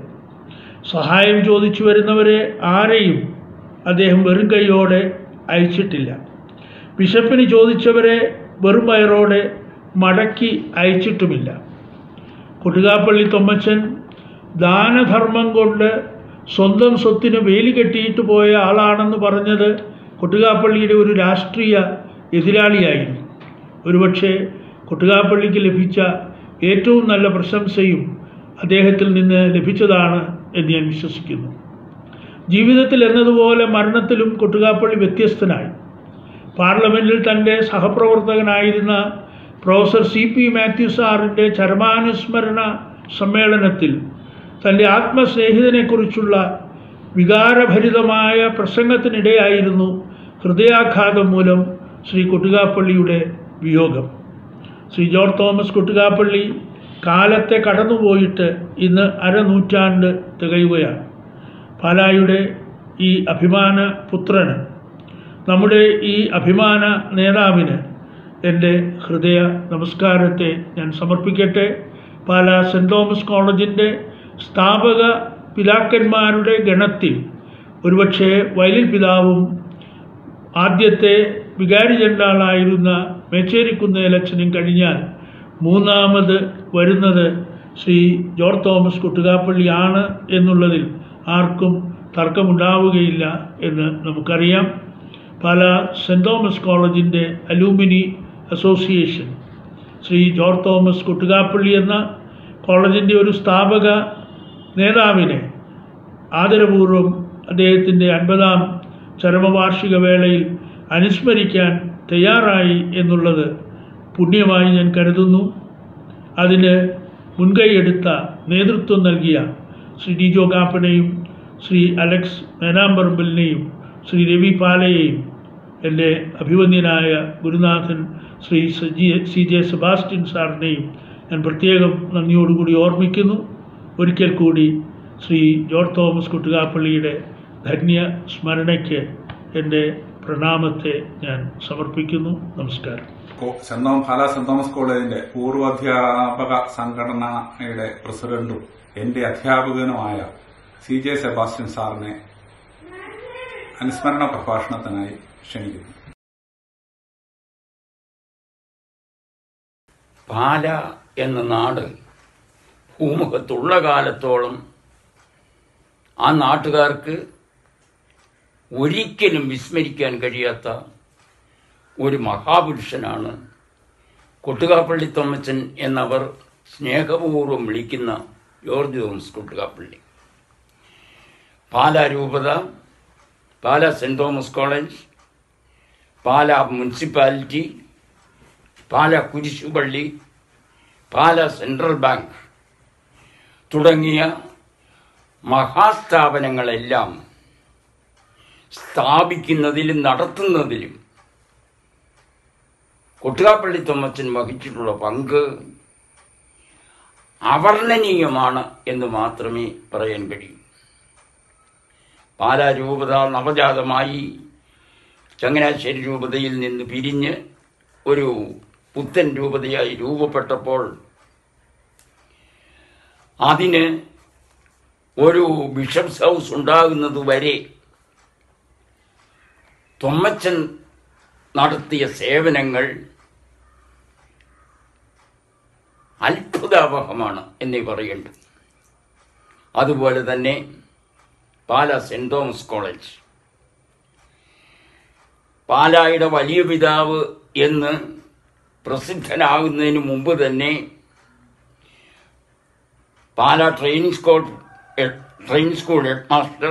സഹായം ചോദിച്ചു വരുന്നവരെ ആരെയും അദ്ദേഹം വെറും കൈയോടെ അയച്ചിട്ടില്ല ബിഷപ്പിന് ചോദിച്ചവരെ വെറും വയറോടെ മടക്കി അയച്ചിട്ടുമില്ല കൊട്ടുകാപ്പള്ളി തൊമ്മച്ചൻ ദാനധർമ്മം കൊണ്ട് സ്വന്തം സ്വത്തിന് വേലി കെട്ടിയിട്ട് പോയ ആളാണെന്ന് പറഞ്ഞത് കൊട്ടുകാപ്പള്ളിയുടെ ഒരു രാഷ്ട്രീയ എതിരാളിയായിരുന്നു ഒരുപക്ഷെ കൊട്ടുകാപ്പള്ളിക്ക് ലഭിച്ച ഏറ്റവും നല്ല പ്രശംസയും അദ്ദേഹത്തിൽ നിന്ന് ലഭിച്ചതാണ് എന്ന് ഞാൻ വിശ്വസിക്കുന്നു ജീവിതത്തിൽ എന്നതുപോലെ മരണത്തിലും കൊട്ടുകാപ്പള്ളി വ്യത്യസ്തനായി പാർലമെൻറ്റിൽ തൻ്റെ സഹപ്രവർത്തകനായിരുന്ന പ്രൊഫസർ സി പി മാത്യു സാറിൻ്റെ ചരമാനുസ്മരണ സമ്മേളനത്തിൽ തൻ്റെ ആത്മസ്നേഹിതനെക്കുറിച്ചുള്ള വികാരഭരിതമായ പ്രസംഗത്തിനിടെയായിരുന്നു ഹൃദയാഘാതം മൂലം ശ്രീ കൊട്ടുകാപ്പള്ളിയുടെ വിയോഗം ശ്രീ ജോർജ് തോമസ് കൊട്ടുകാപ്പള്ളി കാലത്തെ കടന്നുപോയിട്ട് ഇന്ന് അരനൂറ്റാണ്ട് തികയുകയാണ് പാലായുടെ ഈ അഭിമാന പുത്രന് നമ്മുടെ ഈ അഭിമാന നേതാവിന് എൻ്റെ ഹൃദയ നമസ്കാരത്തെ ഞാൻ സമർപ്പിക്കട്ടെ പാലാ സെൻറ് തോമസ് കോളേജിൻ്റെ സ്ഥാപക പിതാക്കന്മാരുടെ ഗണത്തിൽ ഒരുപക്ഷെ വയലിൽ പിതാവും ആദ്യത്തെ വികാരി ജനറാളായിരുന്ന മേച്ചേരിക്കുന്നേലച്ഛനും കഴിഞ്ഞാൽ മൂന്നാമത് വരുന്നത് ശ്രീ ജോർജ് തോമസ് കുട്ടുകാപ്പള്ളിയാണ് എന്നുള്ളതിൽ ആർക്കും തർക്കമുണ്ടാവുകയില്ല എന്ന് നമുക്കറിയാം പല സെൻറ് തോമസ് കോളേജിൻ്റെ alumni association Shri George Thomas Kuttukappally എന്ന കോളേജിൻ്റെ ഒരു സ്ഥാപക നേതാവിനെ ആദരപൂർവ്വം അദ്ദേഹത്തിൻ്റെ അൻപതാം ചരമവാർഷിക വേളയിൽ അനുസ്മരിക്കാൻ തയ്യാറായി എന്നുള്ളത് പുണ്യമായി ഞാൻ കരുതുന്നു അതിന് മുൻകൈയെടുത്ത നേതൃത്വം നൽകിയ ശ്രീ ഡി ജോ കാപ്പനെയും ശ്രീ അലക്സ് മേനാമ്പറമ്പലിനെയും ശ്രീ രവി പാലയെയും എൻ്റെ അഭിവന്യനായ ഗുരുനാഥൻ Shri Saji C J Sebastian സാറിനെയും ഞാൻ പ്രത്യേകം നന്ദിയോടുകൂടി ഓർമ്മിക്കുന്നു ഒരിക്കൽ കൂടി ശ്രീ ജോർജ് തോമസ് കുട്ടുകാപ്പള്ളിയുടെ ധന്യ സ്മരണയ്ക്ക് എൻ്റെ പ്രണാമത്തെ ഞാൻ സമർപ്പിക്കുന്നു നമസ്കാരം കോ- saint Thomas Pala saint Thomas കോളേജിന്റെ പൂർവാധ്യാപക സംഘടനയുടെ പ്രസിഡന്റും എന്റെ അധ്യാപകനുമായ സി ജെ സെബാസ്റ്റ്യൻ സാറിനെ അനുസ്മരണ പ്രഭാഷണത്തിനായി ക്ഷണിക്കുന്നു പാല എന്ന നാട് ഭൂമുഖത്തുള്ള കാലത്തോളം ആ നാട്ടുകാർക്ക് ഒരിക്കലും വിസ്മരിക്കാൻ കഴിയാത്ത ഒരു മഹാപുരുഷനാണ് കൊട്ടുകാപ്പള്ളി തൊമ്മച്ചൻ എന്നവർ സ്നേഹപൂർവ്വം വിളിക്കുന്ന ജോർജ് തോമസ് കൊട്ടുകാപ്പള്ളി പാലാ രൂപത Pala saint Thomas college Pala municipality Pala Kurishupally Pala central bank തുടങ്ങിയ മഹാസ്ഥാപനങ്ങളെല്ലാം സ്ഥാപിക്കുന്നതിലും നടത്തുന്നതിലും കൊട്ടുകാപ്പള്ളി തൊമ്മച്ചൻ വഹിച്ചിട്ടുള്ള പങ്ക് അവർണ്ണനീയമാണ് എന്ന് മാത്രമേ പറയാൻ കഴിയൂ പാലാ രൂപത നവജാതമായി ചങ്ങനാശ്ശേരി രൂപതയിൽ നിന്ന് പിരിഞ്ഞ് ഒരു പുത്തൻ രൂപതയായി രൂപപ്പെട്ടപ്പോൾ അതിന് ഒരു ബിഷപ്സ് ഹൗസ് ഉണ്ടാകുന്നത് വരെ തൊമ്മച്ചൻ നടത്തിയ സേവനങ്ങൾ അത്ഭുതാവഹമാണ് എന്നേ പറയേണ്ടത് അതുപോലെ തന്നെ പാല സെന്റ് തോമസ് കോളേജ് പാലായുടെ വലിയ പിതാവ് എന്ന് പ്രസിദ്ധനാകുന്നതിന് മുമ്പ് തന്നെ Pala training school training school head master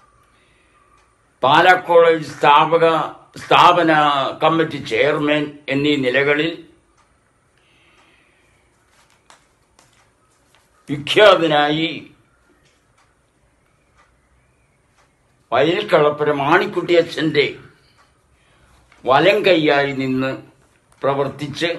Pala college സ്ഥാപക സ്ഥാപന കമ്മിറ്റി ചെയർമാൻ എന്നീ നിലകളിൽ വിഖ്യാതനായി വയൽക്കളപ്പുര മാണിക്കുട്ടിയച്ഛൻ്റെ വലം കൈയായി നിന്ന് പ്രവർത്തിച്ച്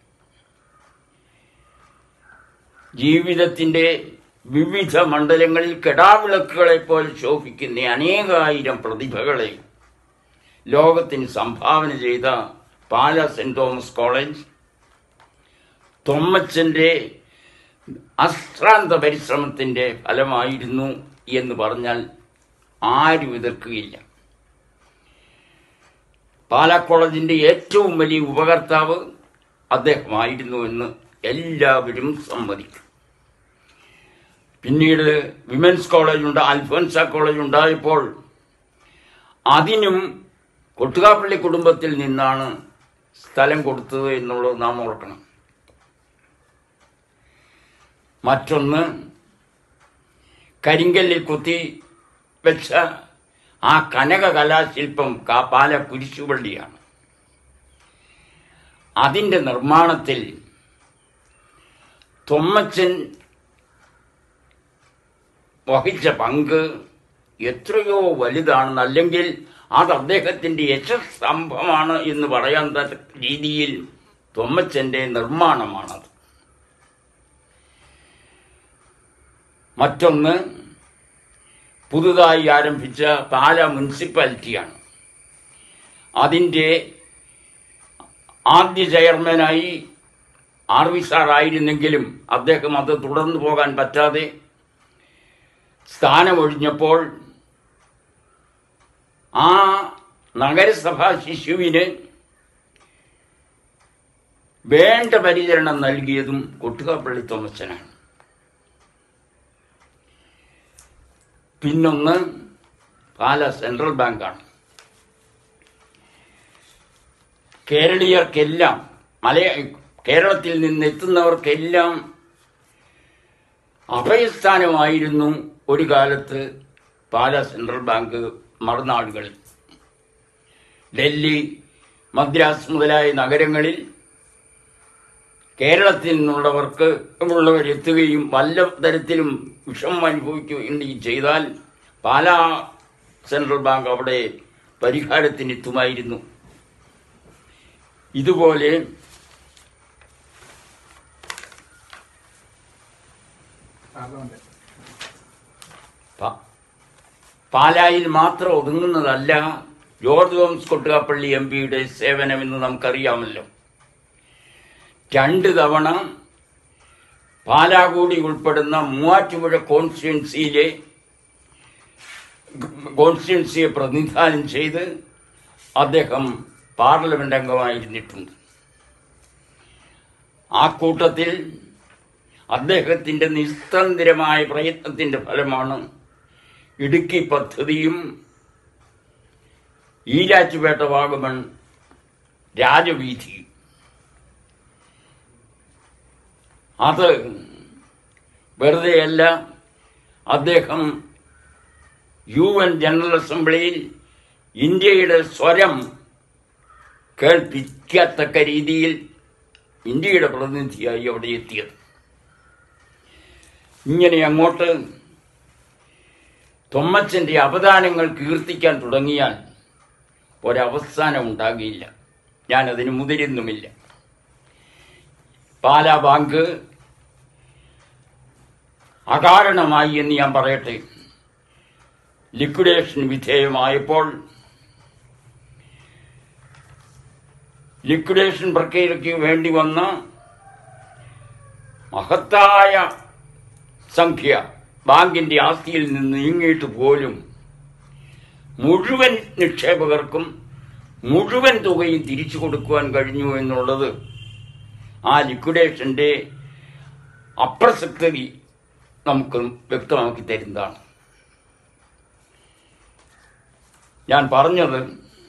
ജീവിതത്തിന്റെ വിവിധ മണ്ഡലങ്ങളിൽ കെടാവിളക്കുകളെ പോലെ ശോഭിക്കുന്ന അനേകായിരം പ്രതിഭകളെ ലോകത്തിന് സംഭാവന ചെയ്ത പാല സെന്റ് തോമസ് കോളേജ് തൊമ്മച്ചന്റെ അശ്രാന്ത പരിശ്രമത്തിന്റെ ഫലമായിരുന്നു എന്ന് പറഞ്ഞാൽ ആരും എതിർക്കുകയില്ല പാലാ കോളേജിന്റെ ഏറ്റവും വലിയ ഉപകർത്താവ് അദ്ദേഹമായിരുന്നു എന്ന് എല്ലാവരും സമ്മതിക്കും പിന്നീട് വിമൻസ് കോളേജ് ഉണ്ട് അൽഫോൻസ കോളേജ് ഉണ്ടായപ്പോൾ അതിനും കൊട്ടുകാപ്പള്ളി കുടുംബത്തിൽ നിന്നാണ് സ്ഥലം കൊടുത്തത് എന്നുള്ളത് നാം ഓർക്കണം മറ്റൊന്ന് കരിങ്കല്ലിൽ കുത്തി വെച്ച ആ കനക കലാശില്പം കാപ്പാല കുരിശുപള്ളിയാണ് അതിൻ്റെ നിർമ്മാണത്തിൽ തൊമ്മച്ചൻ വഹിച്ച പങ്ക് എത്രയോ വലുതാണെന്ന് അല്ലെങ്കിൽ അത് അദ്ദേഹത്തിന്റെ യശസ്തംഭമാണ് എന്ന് പറയാൻ തക്ക രീതിയിൽ തൊമ്മച്ചന്റെ നിർമ്മാണമാണത് മറ്റൊന്ന് പുതുതായി ആരംഭിച്ച പാല മുനിസിപ്പാലിറ്റിയാണ് അതിൻ്റെ ആദ്യ ചെയർമാനായി ആർ വി സാർ ആയിരുന്നെങ്കിലും അദ്ദേഹം അത് തുടർന്നു പോകാൻ പറ്റാതെ സ്ഥാനമൊഴിഞ്ഞപ്പോൾ ആ നഗരസഭാ ശിശുവിന് വേണ്ട പരിചരണം നൽകിയതും കൊട്ടുകാപ്പള്ളി തോമച്ചനാണ് പിന്നൊന്ന് പാല സെൻട്രൽ ബാങ്കാണ് കേരളീയർക്കെല്ലാം മലയ കേരളത്തിൽ നിന്ന് എത്തുന്നവർക്കെല്ലാം അഭയസ്ഥാനമായിരുന്നു ഒരു കാലത്ത് പാല സെൻട്രൽ ബാങ്ക് മറുനാടുകളിൽ ഡൽഹി മദ്രാസ് മുതലായ നഗരങ്ങളിൽ കേരളത്തിൽ നിന്നുള്ളവർക്ക് ഉള്ളവരെത്തുകയും വല്ല തരത്തിലും വിഷമം അനുഭവിക്കുകയും ചെയ്താൽ പാലാ സെൻട്രൽ ബാങ്ക് അവിടെ പരിഹാരത്തിനെത്തുമായിരുന്നു ഇതുപോലെ പ- പാലായിൽ മാത്രം ഒതുങ്ങുന്നതല്ല ജോർജ് തോമസ് കൊട്ടുകാപ്പള്ളി എം പിയുടെ സേവനമെന്ന് നമുക്കറിയാമല്ലോ രണ്ട് തവണ പാലാകൂടി ഉൾപ്പെടുന്ന മൂവാറ്റുപുഴ കോൺസ്റ്റിറ്റ്യുൻസിയിലെ കോൺസ്റ്റിറ്റ്യുൻസിയെ പ്രതിനിധാനം ചെയ്ത് അദ്ദേഹം പാർലമെന്റ് അംഗമായിരുന്നിട്ടുണ്ട് ആ കൂട്ടത്തിൽ അദ്ദേഹത്തിന്റെ നിസ്തന്ത്രമായ പ്രയത്നത്തിന്റെ ഫലമാണ് ഇടുക്കി പദ്ധതിയും ഈരാറ്റുപേട്ട വാഗമൺ രാജവീതിയും അത് വെറുതെയല്ല അദ്ദേഹം യു എൻ ജനറൽ അസംബ്ലിയിൽ ഇന്ത്യയുടെ സ്വരം കേൾപ്പിക്കത്തക്ക രീതിയിൽ ഇന്ത്യയുടെ പ്രതിനിധിയായി അവിടെ എത്തിയത് ഇങ്ങനെ അങ്ങോട്ട് തൊമ്മച്ചന്റെ അവദാനങ്ങൾ കീർത്തിക്കാൻ തുടങ്ങിയാൽ ഒരവസാനം ഉണ്ടാകില്ല ഞാനതിന് മുതിരുന്നുമില്ല പാലാ ബാങ്ക് അകാരണമായി എന്ന് ഞാൻ പറയട്ടെ ലിക്വിഡേഷൻ വിധേയമായപ്പോൾ ലിക്വിഡേഷൻ പ്രക്രിയയ്ക്ക് വേണ്ടി വന്ന മഹത്തായ സംഖ്യ ബാങ്കിന്റെ ആസ്തിയിൽ നിന്ന് നീങ്ങിയിട്ട് പോലും മുഴുവൻ നിക്ഷേപകർക്കും മുഴുവൻ തുകയും തിരിച്ചു കൊടുക്കുവാൻ കഴിഞ്ഞു എന്നുള്ളത് ആ ലിക്വിഡേഷന്റെ അപ്രസക്തി നമുക്ക് വ്യക്തമാക്കി തരുന്നതാണ് ഞാൻ പറഞ്ഞത്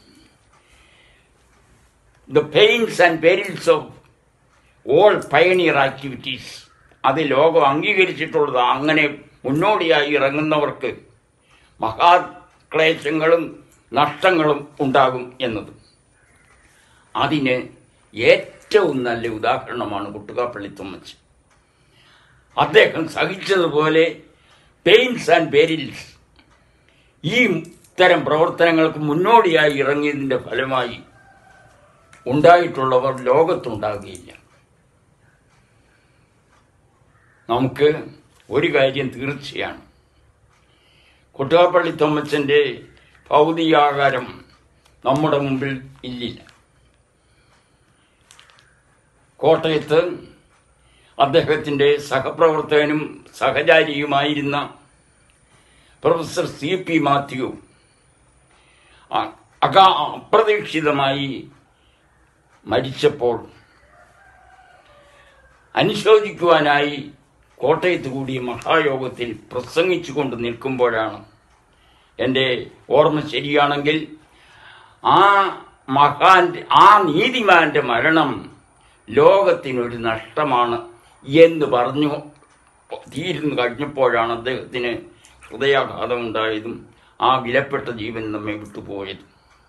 the pains and perils of all pioneer activities അത് ലോകം അംഗീകരിച്ചിട്ടുള്ളത് അങ്ങനെ മുന്നോടിയായി ഇറങ്ങുന്നവർക്ക് മഹാക്ലേശങ്ങളും നഷ്ടങ്ങളും ഉണ്ടാകും എന്നത് അതിന് ഏറ്റവും നല്ല ഉദാഹരണമാണ് കുട്ടുകാപ്പള്ളി തുമ്മച്ച് അദ്ദേഹം സഹിച്ചതുപോലെ പെയിൻസ് ആൻഡ് പെരിൽസ് ഈ ഇത്തരം പ്രവർത്തനങ്ങൾക്ക് മുന്നോടിയായി ഇറങ്ങിയതിന്റെ ഫലമായി ഉണ്ടായിട്ടുള്ളവർ ലോകത്തുണ്ടാകുകയില്ല നമുക്ക് ഒരു കാര്യം തീർച്ചയാണ് കൊട്ടുകാപ്പള്ളി തോമച്ചന്റെ ഭൗതികാകാരം നമ്മുടെ മുമ്പിൽ ഇല്ലില്ല കോട്ടയത്ത് അദ്ദേഹത്തിന്റെ സഹപ്രവർത്തകനും സഹചാരിയുമായിരുന്ന പ്രൊഫസർ സി പി മാത്യു അ- അകാ അപ്രതീക്ഷിതമായി മരിച്ചപ്പോൾ അനുശോചിക്കുവാനായി കോട്ടയത്ത് കൂടിയ മഹായോഗത്തിൽ പ്രസംഗിച്ചുകൊണ്ട് നിൽക്കുമ്പോഴാണ് എൻ്റെ ഓർമ്മ ശരിയാണെങ്കിൽ ആ മഹാന്റെ ആ നീതിമാന്റെ മരണം ലോകത്തിനൊരു നഷ്ടമാണ് എന്ന് പറഞ്ഞു തീരുന്നു കഴിഞ്ഞപ്പോഴാണ് അദ്ദേഹത്തിന് ഹൃദയാഘാതം ഉണ്ടായതും ആ വിലപ്പെട്ട ജീവൻ നമ്മെ വിട്ടുപോയതും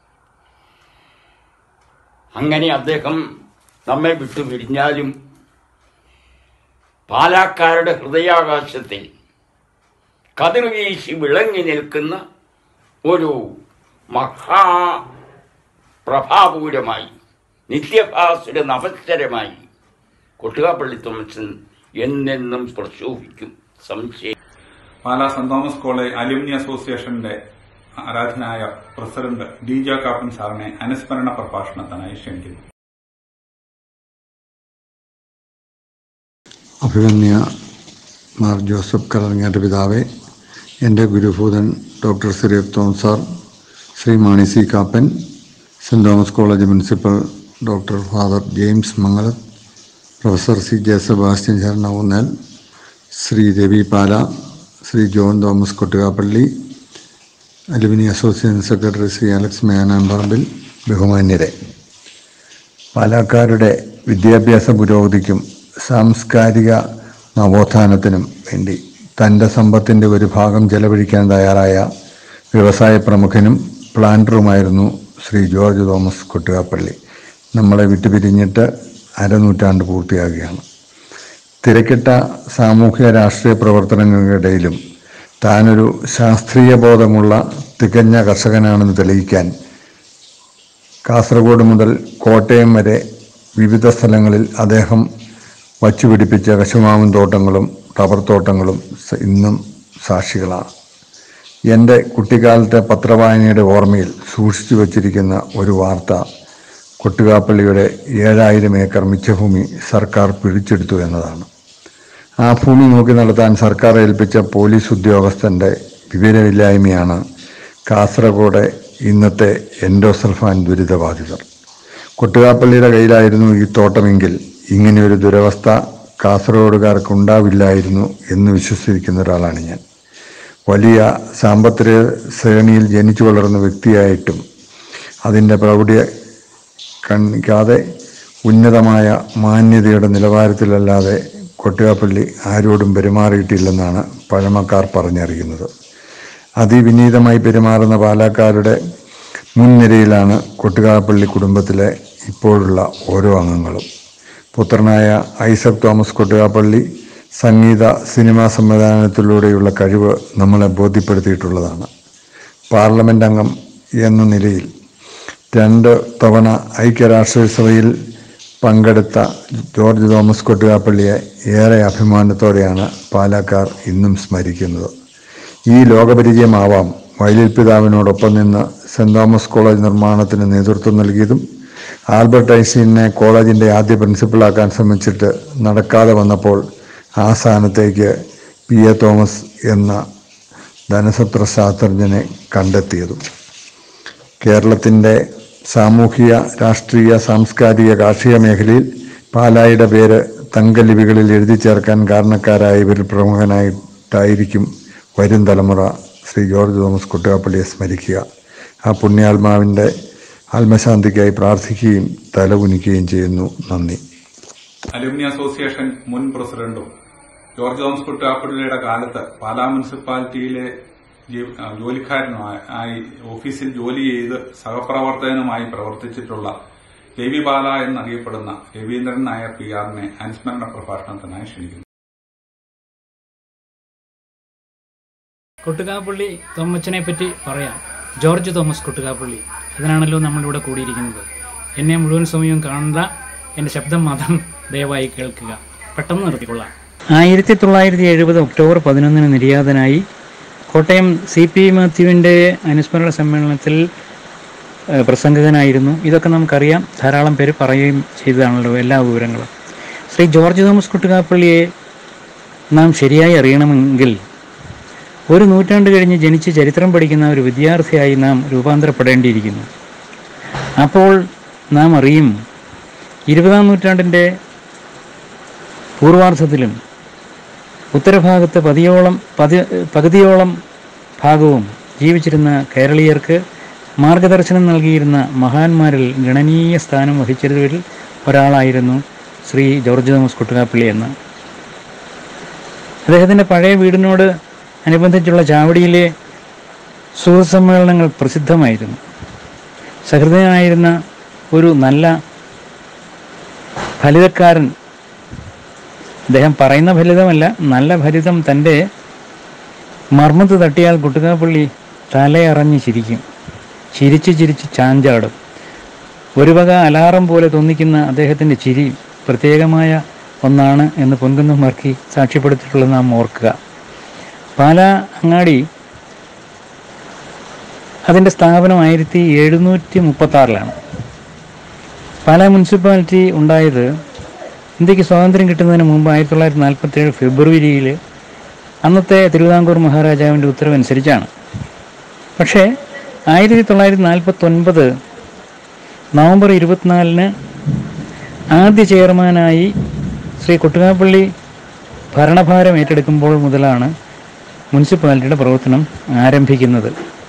അങ്ങനെ അദ്ദേഹം നമ്മെ വിട്ടു പിരിഞ്ഞാലും പാലാക്കാരുടെ ഹൃദയാകാശത്തിൽ കതിർവീശി വിളങ്ങി നിൽക്കുന്ന ഒരു മഹാ പ്രഭാപൂരമായി നിത്യഭാസുര നവസ്തരമായി കൊട്ടുകാപ്പള്ളി തോമസൻ എന്നെന്നും പ്രശോഭിക്കും സംശയം Pala saint Thomas college alumni അസോസിയേഷന്റെ ആരാധനായ പ്രസിഡന്റ് ഡി ജെ കാപ്പൻ സാറിനെ അനുസ്മരണ പ്രഭാഷണത്തിനായി ക്ഷണിക്കുന്നു അഭിമന്യ മാർ ജോസഫ് കലങ്ങേറ്റ പിതാവെ എൻ്റെ ഗുരുഭൂതൻ doctor Cyriac Thom sir Shri Mani C Kappan saint Thomas college principal doctor father James Mangalath professor C J Sebastian ശരണ Shri Ravi Pala Shri John Thomas Kottukappally alumni association secretary Shri Alex Menamparambil ബഹുമാന്യരെ പാലക്കാരുടെ വിദ്യാഭ്യാസ പുരോഗതിക്കും സാംസ്കാരിക നവോത്ഥാനത്തിനും വേണ്ടി തൻ്റെ സമ്പത്തിൻ്റെ ഒരു ഭാഗം ചെലവഴിക്കാൻ തയ്യാറായ വ്യവസായ പ്രമുഖനും പ്ലാന്ററുമായിരുന്നു ശ്രീ ജോർജ് തോമസ് കൊട്ടുകാപ്പള്ളി നമ്മളെ വിട്ടുപിരിഞ്ഞിട്ട് അരനൂറ്റാണ്ട് പൂർത്തിയാകുകയാണ് തിരക്കിട്ട സാമൂഹ്യ രാഷ്ട്രീയ പ്രവർത്തനങ്ങൾക്കിടയിലും താനൊരു ശാസ്ത്രീയ ബോധമുള്ള തികഞ്ഞ കർഷകനാണെന്ന് തെളിയിക്കാൻ കാസർഗോഡ് മുതൽ കോട്ടയം വരെ വിവിധ സ്ഥലങ്ങളിൽ അദ്ദേഹം വച്ചുപിടിപ്പിച്ച കശുമാവിൻ തോട്ടങ്ങളും റബ്ബർ തോട്ടങ്ങളും സ- ഇന്നും സാക്ഷികളാണ് എൻ്റെ കുട്ടിക്കാലത്തെ പത്രവായനയുടെ ഓർമ്മയിൽ സൂക്ഷിച്ചു വച്ചിരിക്കുന്ന ഒരു വാർത്ത കൊട്ടുകാപ്പള്ളിയുടെ ഏഴായിരം ഏക്കർ മിച്ചഭൂമി സർക്കാർ പിടിച്ചെടുത്തു എന്നതാണ് ആ ഭൂമി നോക്കി നടത്താൻ സർക്കാർ ഏൽപ്പിച്ച പോലീസ് ഉദ്യോഗസ്ഥൻ്റെ വിവരമില്ലായ്മയാണ് കാസർഗോഡ് ഇന്നത്തെ എൻഡോസൾഫാൻ ദുരിതബാധിതർ കൊട്ടുകാപ്പള്ളിയുടെ കയ്യിലായിരുന്നു ഈ തോട്ടമെങ്കിൽ ഇങ്ങനെയൊരു ദുരവസ്ഥ കാസർഗോഡുകാർക്ക് ഉണ്ടാവില്ലായിരുന്നു എന്ന് വിശ്വസിക്കുന്ന ഒരാളാണ് ഞാൻ വലിയ സാമ്പത്തിക ശ്രേണിയിൽ ജനിച്ചു വളർന്ന വ്യക്തിയായിട്ടും അതിൻ്റെ പ്രൗഢി കാണിക്കാതെ ഉന്നതമായ മാന്യതയുടെ നിലവാരത്തിലല്ലാതെ കൊട്ടുകാപ്പള്ളി ആരോടും പെരുമാറിയിട്ടില്ലെന്നാണ് പഴമക്കാർ പറഞ്ഞറിയുന്നത് അതിവിനീതമായി പെരുമാറുന്ന പാലക്കാരുടെ മുൻനിരയിലാണ് കൊട്ടുകാപ്പള്ളി കുടുംബത്തിലെ ഇപ്പോഴുള്ള ഓരോ അംഗങ്ങളും പുത്രനായ ഐസക് തോമസ് കൊട്ടുകാപ്പള്ളി സംഗീത സിനിമാ സംവിധാനത്തിലൂടെയുള്ള കഴിവ് നമ്മളെ ബോധ്യപ്പെടുത്തിയിട്ടുള്ളതാണ് പാർലമെൻ്റ് അംഗം എന്ന നിലയിൽ രണ്ട് തവണ ഐക്യരാഷ്ട്രസഭയിൽ പങ്കെടുത്ത ജോർജ് തോമസ് കൊട്ടുകാപ്പള്ളിയെ ഏറെ അഭിമാനത്തോടെയാണ് പാലക്കാർ ഇന്നും സ്മരിക്കുന്നത് ഈ ലോകപരിചയമാവാം വയലിൽ പിതാവിനോടൊപ്പം നിന്ന് സെൻറ് തോമസ് കോളേജ് നിർമ്മാണത്തിന് നേതൃത്വം നൽകിയതും ആൽബർട്ട് ഐൻസ്റ്റീനെ കോളേജിൻ്റെ ആദ്യ പ്രിൻസിപ്പളാക്കാൻ ശ്രമിച്ചിട്ട് നടക്കാതെ വന്നപ്പോൾ ആ സ്ഥാനത്തേക്ക് പി എ തോമസ് എന്ന ധനസത്ര ശാസ്ത്രജ്ഞനെ കണ്ടെത്തിയതും കേരളത്തിൻ്റെ സാമൂഹിക രാഷ്ട്രീയ സാംസ്കാരിക കാർഷിക മേഖലയിൽ പാലായുടെ പേര് തങ്കലിപികളിൽ എഴുതി ചേർക്കാൻ കാരണക്കാരായ ഇവരിൽ പ്രമുഖനായിട്ടായിരിക്കും വരും തലമുറ ശ്രീ ജോർജ് തോമസ് കുട്ടുകാപ്പള്ളിയെ സ്മരിക്കുക ആ പുണ്യാത്മാവിൻ്റെ ആത്മശാന്തിക്കായി പ്രാർത്ഥിക്കുകയും തലകുനിക്കുകയും ചെയ്യുന്നു നന്ദി അലുമിനി അസോസിയേഷൻ മുൻ പ്രസിഡന്റും ജോർജ് തോമസ് കുട്ടാപ്പള്ളിയുടെ കാലത്ത് പാലാ മുനിസിപ്പാലിറ്റിയിലെ ജീ- ആ, ജോലിക്കാരനുമായി ആയി ഓഫീസിൽ ജോലി ചെയ്ത് സഹപ്രവർത്തകനുമായി പ്രവർത്തിച്ചിട്ടുള്ള രവി ബാല എന്നറിയപ്പെടുന്ന രവീന്ദ്രൻ നായർ പി ആറിനെ അനുസ്മരണ പ്രഭാഷണത്തിനായി ക്ഷണിക്കുന്നു കൊട്ടുകാപ്പള്ളി തോമച്ചനെ പറ്റി പറയാം ജോർജ് തോമസ് കൊട്ടുകാപ്പള്ളി അതിനാണല്ലോ നമ്മളിവിടെ കൂടിയിരിക്കുന്നത് എന്നെ മുഴുവൻ സമയവും കാണണ്ട എൻ്റെ ശബ്ദം മാത്രം ദയവായി കേൾക്കുക പെട്ടെന്ന് നിർത്തിക്കൊള്ളാം ആയിരത്തി തൊള്ളായിരത്തി എഴുപത് ഒക്ടോബർ പതിനൊന്നിന് നിര്യാതനായി കോട്ടയം സി പി മാത്യുവിൻ്റെ അനുസ്മരണ സമ്മേളനത്തിൽ ഏഹ്, പ്രസംഗകനായിരുന്നു ഇതൊക്കെ നമുക്കറിയാം ധാരാളം പേര് പറയുകയും ചെയ്തതാണല്ലോ എല്ലാ വിവരങ്ങളും ശ്രീ ജോർജ് തോമസ് കുട്ടുകാപ്പള്ളിയെ നാം ശരിയായി അറിയണമെങ്കിൽ ഒരു നൂറ്റാണ്ട് കഴിഞ്ഞ് ജനിച്ച് ചരിത്രം പഠിക്കുന്ന ഒരു വിദ്യാർത്ഥിയായി നാം രൂപാന്തരപ്പെടേണ്ടിയിരിക്കുന്നു അപ്പോൾ നാം അറിയും ഇരുപതാം നൂറ്റാണ്ടിൻ്റെ പൂർവാർത്ഥത്തിലും ഉത്തരഭാഗത്ത് പതിയോളം പതി പകുതിയോളം ഭാഗവും ജീവിച്ചിരുന്ന കേരളീയർക്ക് മാർഗദർശനം നൽകിയിരുന്ന മഹാന്മാരിൽ ഗണനീയ സ്ഥാനം വഹിച്ചവരിൽ ഒരാളായിരുന്നു ശ്രീ ജോർജ് തോമസ് കുട്ടുകാപ്പള്ളി എന്ന് അദ്ദേഹത്തിൻ്റെ പഴയ വീടിനോട് അനുബന്ധിച്ചുള്ള ചാവടിയിലെ സുഹൃത്ത് സമ്മേളനങ്ങൾ പ്രസിദ്ധമായിരുന്നു സഹൃദയനായിരുന്ന ഒരു നല്ല ഫലിതക്കാരൻ അദ്ദേഹം പറയുന്ന ഫലിതമല്ല നല്ല ഫലിതം തൻ്റെ മർമ്മത്ത് തട്ടിയാൽ കുട്ടുകാപ്പള്ളി തലയറഞ്ഞ് ചിരിക്കും ചിരിച്ച് ചിരിച്ച് ചാഞ്ചാടും ഒരു വക അലാറം പോലെ തോന്നിക്കുന്ന അദ്ദേഹത്തിൻ്റെ ചിരി പ്രത്യേകമായ ഒന്നാണ് എന്ന് പൊൻകുന്നം മർക്കി സാക്ഷ്യപ്പെടുത്തിയിട്ടുള്ളത് നാം ഓർക്കുക പാലാ അങ്ങാടി അതിൻ്റെ സ്ഥാപനം ആയിരത്തി എഴുന്നൂറ്റി മുപ്പത്തി ആറിലാണ് പാലാ മുനിസിപ്പാലിറ്റി ഉണ്ടായത് ഇന്ത്യക്ക് സ്വാതന്ത്ര്യം കിട്ടുന്നതിന് മുമ്പ് ആയിരത്തി തൊള്ളായിരത്തി നാൽപ്പത്തി ഏഴ് ഫെബ്രുവരിയിൽ അന്നത്തെ തിരുവിതാംകൂർ മഹാരാജാവിൻ്റെ ഉത്തരവനുസരിച്ചാണ് പക്ഷേ ആയിരത്തി തൊള്ളായിരത്തി നാൽപ്പത്തൊൻപത് നവംബർ ഇരുപത്തിനാലിന് ആദ്യ ചെയർമാനായി ശ്രീ കൊട്ടുകാപ്പള്ളി ഭരണഭാരം ഏറ്റെടുക്കുമ്പോൾ മുതലാണ് മുനിസിപ്പാലിറ്റിയുടെ പ്രവർത്തനം ആരംഭിക്കുന്നത്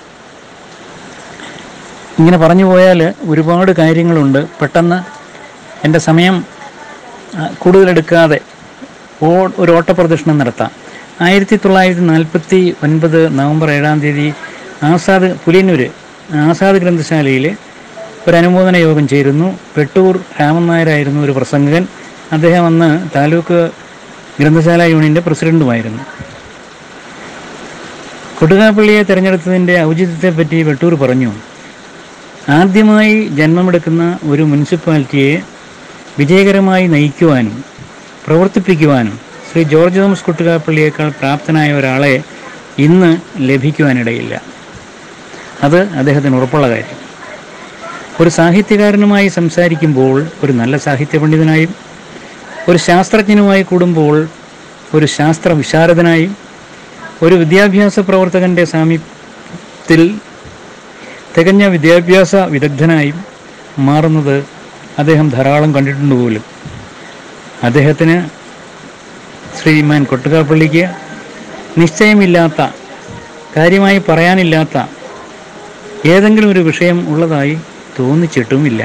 ഇങ്ങനെ പറഞ്ഞു പോയാൽ ഒരുപാട് കാര്യങ്ങളുണ്ട് പെട്ടെന്ന് എൻ്റെ സമയം ആ, കൂടുതലെടുക്കാതെ ഓ ഒരു ഓട്ടപ്രദക്ഷിണം നടത്താം ആയിരത്തി തൊള്ളായിരത്തി നാൽപ്പത്തി ഒൻപത് നവംബർ ഏഴാം തീയതി ആസാദ് പുലിയന്നൂർ ആസാദ് ഗ്രന്ഥശാലയിൽ ഒരു അനുമോദന യോഗം ചേരുന്നു പെട്ടൂർ രാമൻ നായരായിരുന്നു ഒരു പ്രസംഗകൻ അദ്ദേഹം അന്ന് താലൂക്ക് ഗ്രന്ഥശാല യൂണിയൻ്റെ പ്രസിഡൻറ്റുമായിരുന്നു കൊടുകാപ്പള്ളിയെ തിരഞ്ഞെടുത്തതിൻ്റെ ഔചിത്യത്തെപ്പറ്റി വെട്ടൂർ പറഞ്ഞു ആദ്യമായി ജന്മമെടുക്കുന്ന ഒരു മുനിസിപ്പാലിറ്റിയെ വിജയകരമായി നയിക്കുവാനും പ്രവർത്തിപ്പിക്കുവാനും ശ്രീ ജോർജ് തോമസ് കുട്ടുകാപ്പള്ളിയേക്കാൾ പ്രാപ്തനായ ഒരാളെ ഇന്ന് ലഭിക്കുവാനിടയില്ല അത് അദ്ദേഹത്തിന് ഉറപ്പുള്ള കാര്യം ഒരു സാഹിത്യകാരനുമായി സംസാരിക്കുമ്പോൾ ഒരു നല്ല സാഹിത്യ പണ്ഡിതനായും ഒരു ശാസ്ത്രജ്ഞനുമായി കൂടുമ്പോൾ ഒരു ശാസ്ത്ര വിശാരദനായും ഒരു വിദ്യാഭ്യാസ പ്രവർത്തകൻ്റെ സാമീപ്യത്തിൽ തികഞ്ഞ വിദ്യാഭ്യാസ വിദഗ്ധനായും മാറുന്നത് അദ്ദേഹം ധാരാളം കണ്ടിട്ടുണ്ട് പോലും അദ്ദേഹത്തിന് ശ്രീമാൻ കൊട്ടുകാപ്പള്ളിക്ക് നിശ്ചയമില്ലാത്ത കാര്യമായി പറയാനില്ലാത്ത ഏതെങ്കിലും ഒരു വിഷയം ഉള്ളതായി തോന്നിച്ചിട്ടുമില്ല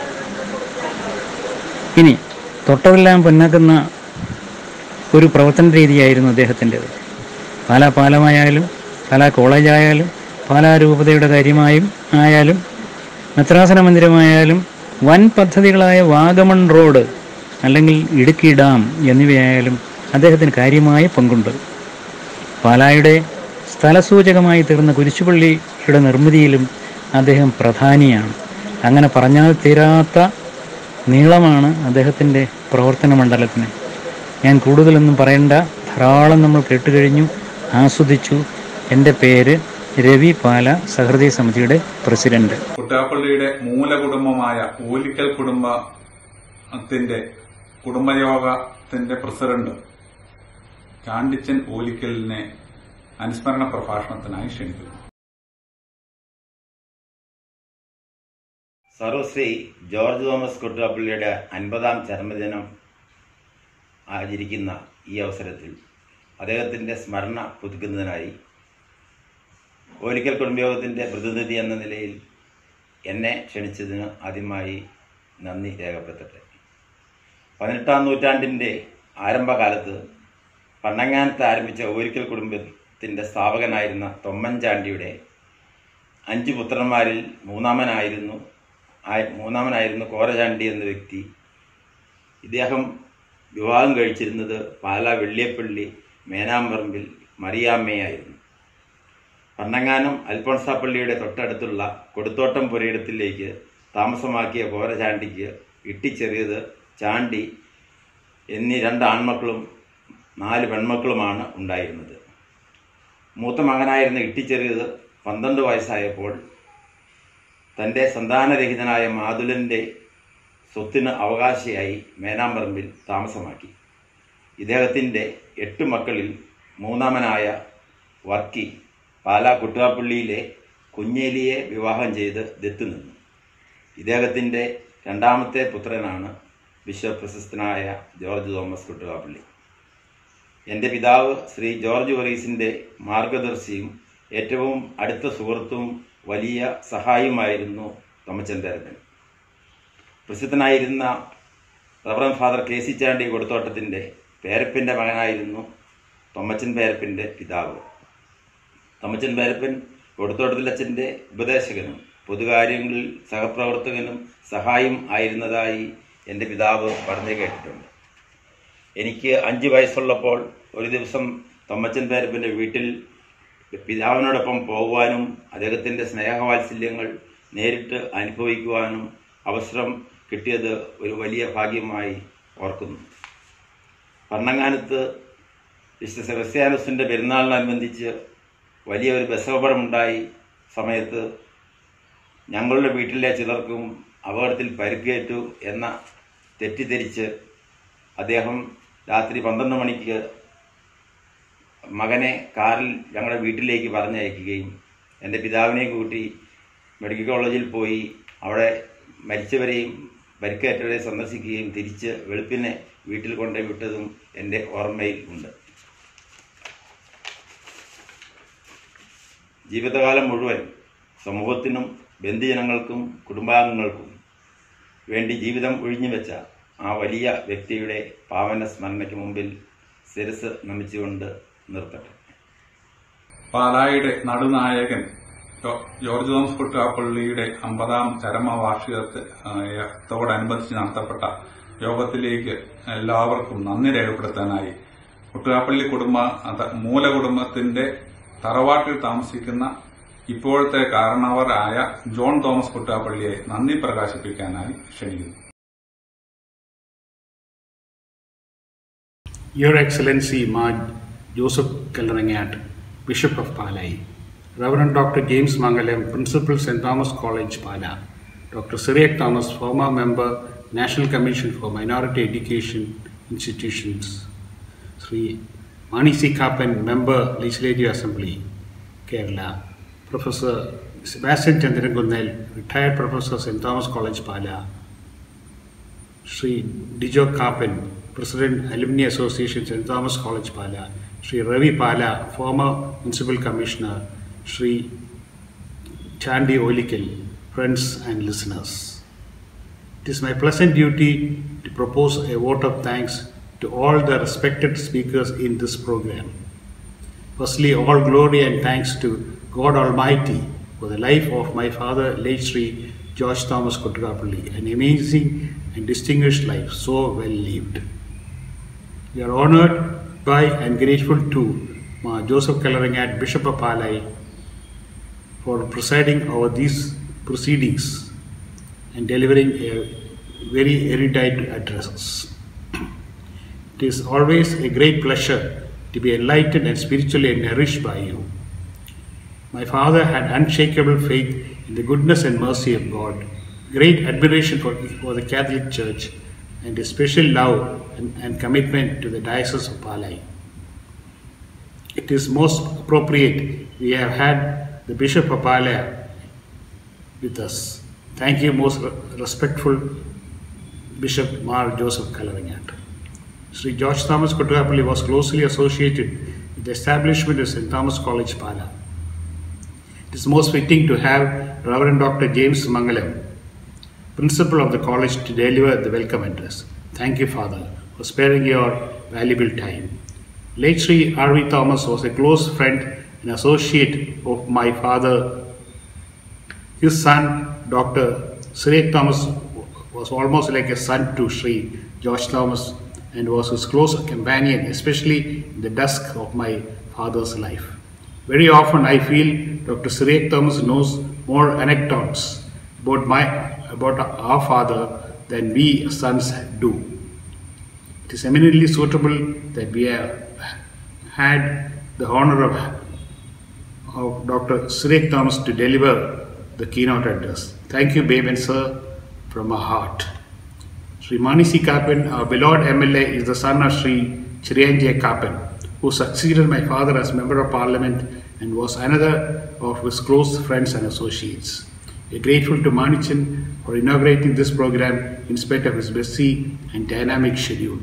ഇനി തൊട്ടതെല്ലാം പൊന്നാക്കുന്ന ഒരു പ്രവർത്തന രീതിയായിരുന്നു അദ്ദേഹത്തിൻ്റെത് പാലാ പാലമായാലും പാലാ കോളേജായാലും പാലാ രൂപതയുടെ കാര്യമായും ആയാലും മെത്രാസന മന്ദിരമായാലും വൻ പദ്ധതികളായ വാഗമൺ റോഡ് അല്ലെങ്കിൽ ഇടുക്കി ഡാം എന്നിവയായാലും അദ്ദേഹത്തിന് കാര്യമായ പങ്കുണ്ട് പാലായുടെ സ്ഥലസൂചകമായി തീർന്ന കുരിശുപള്ളിയുടെ നിർമ്മിതിയിലും അദ്ദേഹം പ്രധാനിയാണ് അങ്ങനെ പറഞ്ഞാൽ തീരാത്ത നീളമാണ് അദ്ദേഹത്തിൻ്റെ പ്രവർത്തന മണ്ഡലത്തിന് ഞാൻ കൂടുതലൊന്നും പറയണ്ട ധാരാളം നമ്മൾ കേട്ടുകഴിഞ്ഞു ആസ്വദിച്ചു എൻ്റെ പേര് രവി പാല സഹൃദയ സമിതിയുടെ പ്രസിഡന്റ് കുട്ടാപ്പള്ളിയുടെ മൂലകുടുംബമായ ഓലിക്കൽ കുടുംബത്തിന്റെ കുടുംബയോഗത്തിന്റെ പ്രസിഡന്റ് ചാണ്ടിച്ചൻ ഓലിക്കലിനെ അനുസ്മരണ പ്രഭാഷണത്തിനായി ക്ഷണിക്കുന്നു സർവശ്രീ ജോർജ് തോമസ് കുട്ടുകാപ്പള്ളിയുടെ അൻപതാം ചരമദിനം ആചരിക്കുന്ന ഈ അവസരത്തിൽ അദ്ദേഹത്തിൻ്റെ സ്മരണ പുതുക്കുന്നതിനായി ഓലിക്കൽ കുടുംബയോഗത്തിൻ്റെ പ്രതിനിധി എന്ന നിലയിൽ എന്നെ ക്ഷണിച്ചതിന് ആദ്യമായി നന്ദി രേഖപ്പെടുത്തട്ടെ പതിനെട്ടാം നൂറ്റാണ്ടിൻ്റെ ആരംഭകാലത്ത് പണ്ണങ്ങാനത്ത് ആരംഭിച്ച ഓരിക്കൽ കുടുംബത്തിൻ്റെ സ്ഥാപകനായിരുന്ന തൊമ്മൻചാണ്ടിയുടെ അഞ്ച് പുത്രന്മാരിൽ മൂന്നാമനായിരുന്നു ആയി- മൂന്നാമനായിരുന്നു കോരചാണ്ടി എന്ന വ്യക്തി ഇദ്ദേഹം വിവാഹം കഴിച്ചിരുന്നത് പാലാ വെള്ളിയപ്പള്ളി മേനാമ്പറമ്പിൽ മറിയാമ്മയായിരുന്നു പണ്ണങ്ങാനം അൽഫോൺസാപ്പള്ളിയുടെ തൊട്ടടുത്തുള്ള കൊടുത്തോട്ടം പുരയിടത്തിലേക്ക് താമസമാക്കിയ കോരചാണ്ടിക്ക് ഇട്ടിച്ചെറിയത് ചാണ്ടി എന്നീ രണ്ട് ആൺമക്കളും നാല് പെൺമക്കളുമാണ് ഉണ്ടായിരുന്നത് മൂത്ത മകനായിരുന്ന ഇട്ടിച്ചെറിയത് പന്ത്രണ്ട് വയസ്സായപ്പോൾ തൻ്റെ സന്താനരഹിതനായ മാതുലൻ്റെ സ്വത്തിന് അവകാശിയായി മേനാമ്പറമ്പിൽ താമസമാക്കി ഇദ്ദേഹത്തിൻ്റെ എട്ട് മക്കളിൽ മൂന്നാമനായ വർക്കി പാലാ കുട്ടുകാപ്പള്ളിയിലെ കുഞ്ഞേലിയെ വിവാഹം ചെയ്ത് ദത്തു നിന്നു ഇദ്ദേഹത്തിൻ്റെ രണ്ടാമത്തെ പുത്രനാണ് വിശ്വപ്രശസ്തനായ ജോർജ് തോമസ് കുട്ടുകാപ്പള്ളി എൻ്റെ പിതാവ് ശ്രീ ജോർജ് വറീസിൻ്റെ മാർഗദർശിയും ഏറ്റവും അടുത്ത സുഹൃത്തും വലിയ സഹായിയുമായിരുന്നു തോമച്ചൻ തരകൻ പ്രസിദ്ധനായിരുന്ന reverend father K C Chandy കൊടുത്തോട്ടത്തിൻ്റെ പേരപ്പിൻ്റെ മകനായിരുന്നു തൊമ്മച്ചൻ പേരപ്പിൻ്റെ പിതാവ് തൊമ്മച്ചൻ പേരപ്പൻ കൊടുത്തോട്ടത്തിലച്ഛൻ്റെ ഉപദേശകനും പൊതുകാര്യങ്ങളിൽ സഹപ്രവർത്തകനും സഹായം ആയിരുന്നതായി എൻ്റെ പിതാവ് പറഞ്ഞു കേട്ടിട്ടുണ്ട് എനിക്ക് അഞ്ച് വയസ്സുള്ളപ്പോൾ ഒരു ദിവസം തൊമ്മച്ചൻ പേരപ്പൻ്റെ വീട്ടിൽ പിതാവിനോടൊപ്പം പോകുവാനും അദ്ദേഹത്തിൻ്റെ സ്നേഹവാത്സല്യങ്ങൾ നേരിട്ട് അനുഭവിക്കുവാനും അവസരം കിട്ടിയത് ഒരു വലിയ ഭാഗ്യമായി ഓർക്കുന്നു പണ്ണങ്ങാനത്ത് വിശുദ്ധ സെബസ്ത്യാനസിൻ്റെ പെരുന്നാളിനനുബന്ധിച്ച് വലിയ ഒരു ബസവപടമുണ്ടായി സമയത്ത് ഞങ്ങളുടെ വീട്ടിലെ ചിലർക്കും അപകടത്തിൽ പരിക്കേറ്റു എന്ന തെറ്റിദ്ധരിച്ച് അദ്ദേഹം രാത്രി പന്ത്രണ്ട് മണിക്ക് മകനെ കാറിൽ ഞങ്ങളുടെ വീട്ടിലേക്ക് പറഞ്ഞയക്കുകയും എൻ്റെ പിതാവിനെ കൂട്ടി മെഡിക്കൽ കോളേജിൽ പോയി അവിടെ മരിച്ചവരെയും പരിക്കേറ്റവരെയും സന്ദർശിക്കുകയും തിരിച്ച് വെളുപ്പിനെ വീട്ടിൽ കൊണ്ടുപോയി വിട്ടതും എൻ്റെ ഓർമ്മയിൽ ഉണ്ട് ജീവിതകാലം മുഴുവൻ സമൂഹത്തിനും ബന്ധുജനങ്ങൾക്കും കുടുംബാംഗങ്ങൾക്കും വേണ്ടി ജീവിതം ഒഴിഞ്ഞുവെച്ച ആ വലിയ വ്യക്തിയുടെ പാവന സ്മരണയ്ക്ക് മുമ്പിൽ ശിരസ് നമിച്ചുകൊണ്ട് നിർത്തട്ടെ പാലായുടെ നടുനായകൻ ജോ- ജോർജ് തോമസ് കുട്ടാപ്പള്ളിയുടെ അമ്പതാം ചരമവാർഷികത്തോടനുബന്ധിച്ച് നടത്തപ്പെട്ട യോഗത്തിലേക്ക് എല്ലാവർക്കും നന്ദി രേഖപ്പെടുത്താനായി കുട്ടുകാപ്പള്ളി കുടുംബ അത് മൂലകുടുംബത്തിന്റെ തറവാട്ടിൽ താമസിക്കുന്ന ഇപ്പോഴത്തെ കാരണവരായ ജോൺ തോമസ് കുട്ടാപ്പള്ളിയെ നന്ദി പ്രകാശിപ്പിക്കാനായി ക്ഷണിക്കുന്നു Your Excellency Maj Joseph Kalrangat, Bishop of Palai, Reverend Dr. James Mangalam, Principal St. Thomas College, Pala, Dr. Syriac Thomas, former member, National Commission for Minority Education Institutions, Sri Mani C. Kapan, member, Legislative Assembly, Kerala, Professor Sebastian Chandran retired professor, St. Thomas College, Pala, Sri Dijo Kapan, President Alumni Association St. Thomas College Pala, Sri Ravi Pala, former Municipal Commissioner, Sri Chandi Olikil, friends and listeners. It is my pleasant duty to propose a vote of thanks to all the respected speakers in this program. Firstly, all glory and thanks to God Almighty for the life of my father, late Sri George Thomas Kotrapalli, an amazing and distinguished life, so well lived. We are honored by and grateful to Ma Joseph Kalarangat, Bishop of Palai, for presiding over these proceedings and delivering a very erudite addresses. It is always a great pleasure to be enlightened and spiritually nourished by you. My father had unshakable faith in the goodness and mercy of God, great admiration for, for the Catholic Church, and a special love and, and commitment to the Diocese of Palai. It is most appropriate we have had the Bishop of Palai with us. Thank you, most re- respectful Bishop Mar Joseph Kalarangat. Sri George Thomas Kotukapalli was closely associated with the establishment of St. Thomas College, Pala. It is most fitting to have Reverend Dr. James Mangalam, principal of the college, to deliver the welcome address. Thank you, Father, for sparing your valuable time. Late Sri R.V. Thomas was a close friend and associate of my father. His son, Dr. Sri Thomas, was almost like a son to Sri George Thomas and was his close companion, especially in the dusk of my father's life. Very often I feel Dr. Sirek Thomas knows more anecdotes about my about our father than we sons do. It is eminently suitable that we have had the honor of, of Dr. Sirek Thomas to deliver the keynote address. Thank you, babe and sir, from our heart. Sri Mani C. Kapan, our beloved MLA, is the son of Sri Chirianje Kapan, who succeeded my father as Member of Parliament and was another of his close friends and associates. We are grateful to Manichan for inaugurating this program in spite of his busy and dynamic schedule.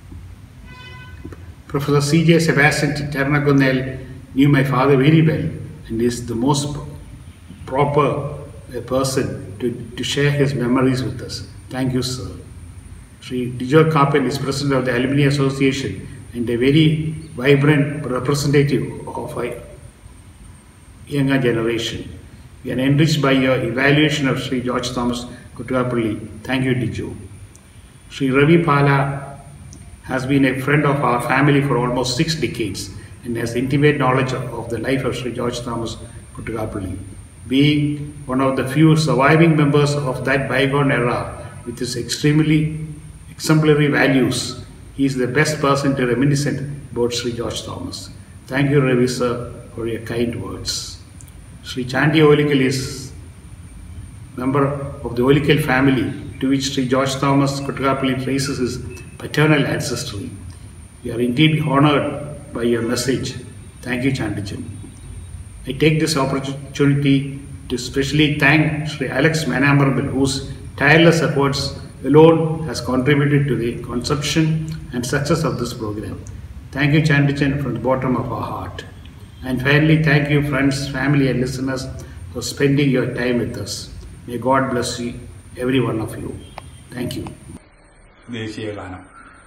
Professor C.J. Sebastian Ternagonel knew my father very well and is the most proper uh, person to, to share his memories with us. Thank you, sir. Sri Dijor Kapan is president of the Alumni Association and a very vibrant representative of a younger generation. We are enriched by your evaluation of Sri George Thomas Kutuapalli. Thank you, Dijo. Sri Ravi Pala has been a friend of our family for almost six decades and has intimate knowledge of, of the life of Sri George Thomas Kutuapalli. Being one of the few surviving members of that bygone era with his extremely exemplary values, he is the best person to reminiscent about Sri George Thomas. Thank you, Ravi sir, for your kind words. Sri Chandi Olikal is member of the Olikal family to which Sri George Thomas Kutukapalli traces his paternal ancestry. We are indeed honored by your message Thank you, Chandijan. I take this opportunity to specially thank Sri Alex Manamarbil, whose tireless efforts alone has contributed to the conception and success of this program. Thank you, Chandijan, from the bottom of our heart. And finally, thank you, friends, family, and listeners, for spending your time with us. May God bless you, every one of you. Thank you. ദേശീയ ഗാനം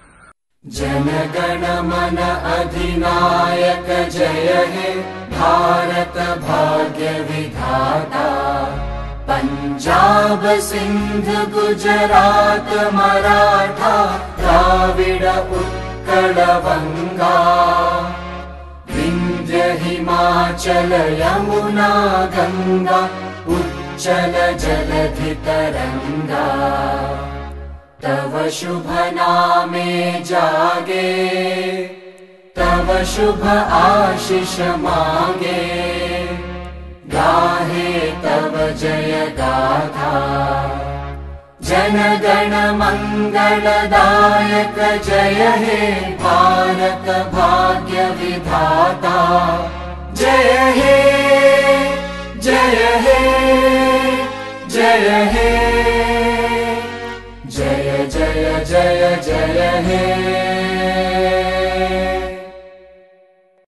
जनगण मन अधिनायक जय हे भारत भाग्य विधाता पंजाब सिंध गुजरात मराठा द्राविड उत्कल बंगा विंध्य हिमाचल यमुना गंगा उच्चल जलधि तरंगा तव शुभ नामे जागे तव शुभ आशीष मांगे गाहे तव जय गाथा जनगण मंगलदायक जय हे भारत भाग्य विधाता जय हे जय हे जय हे जय जय जय जय हे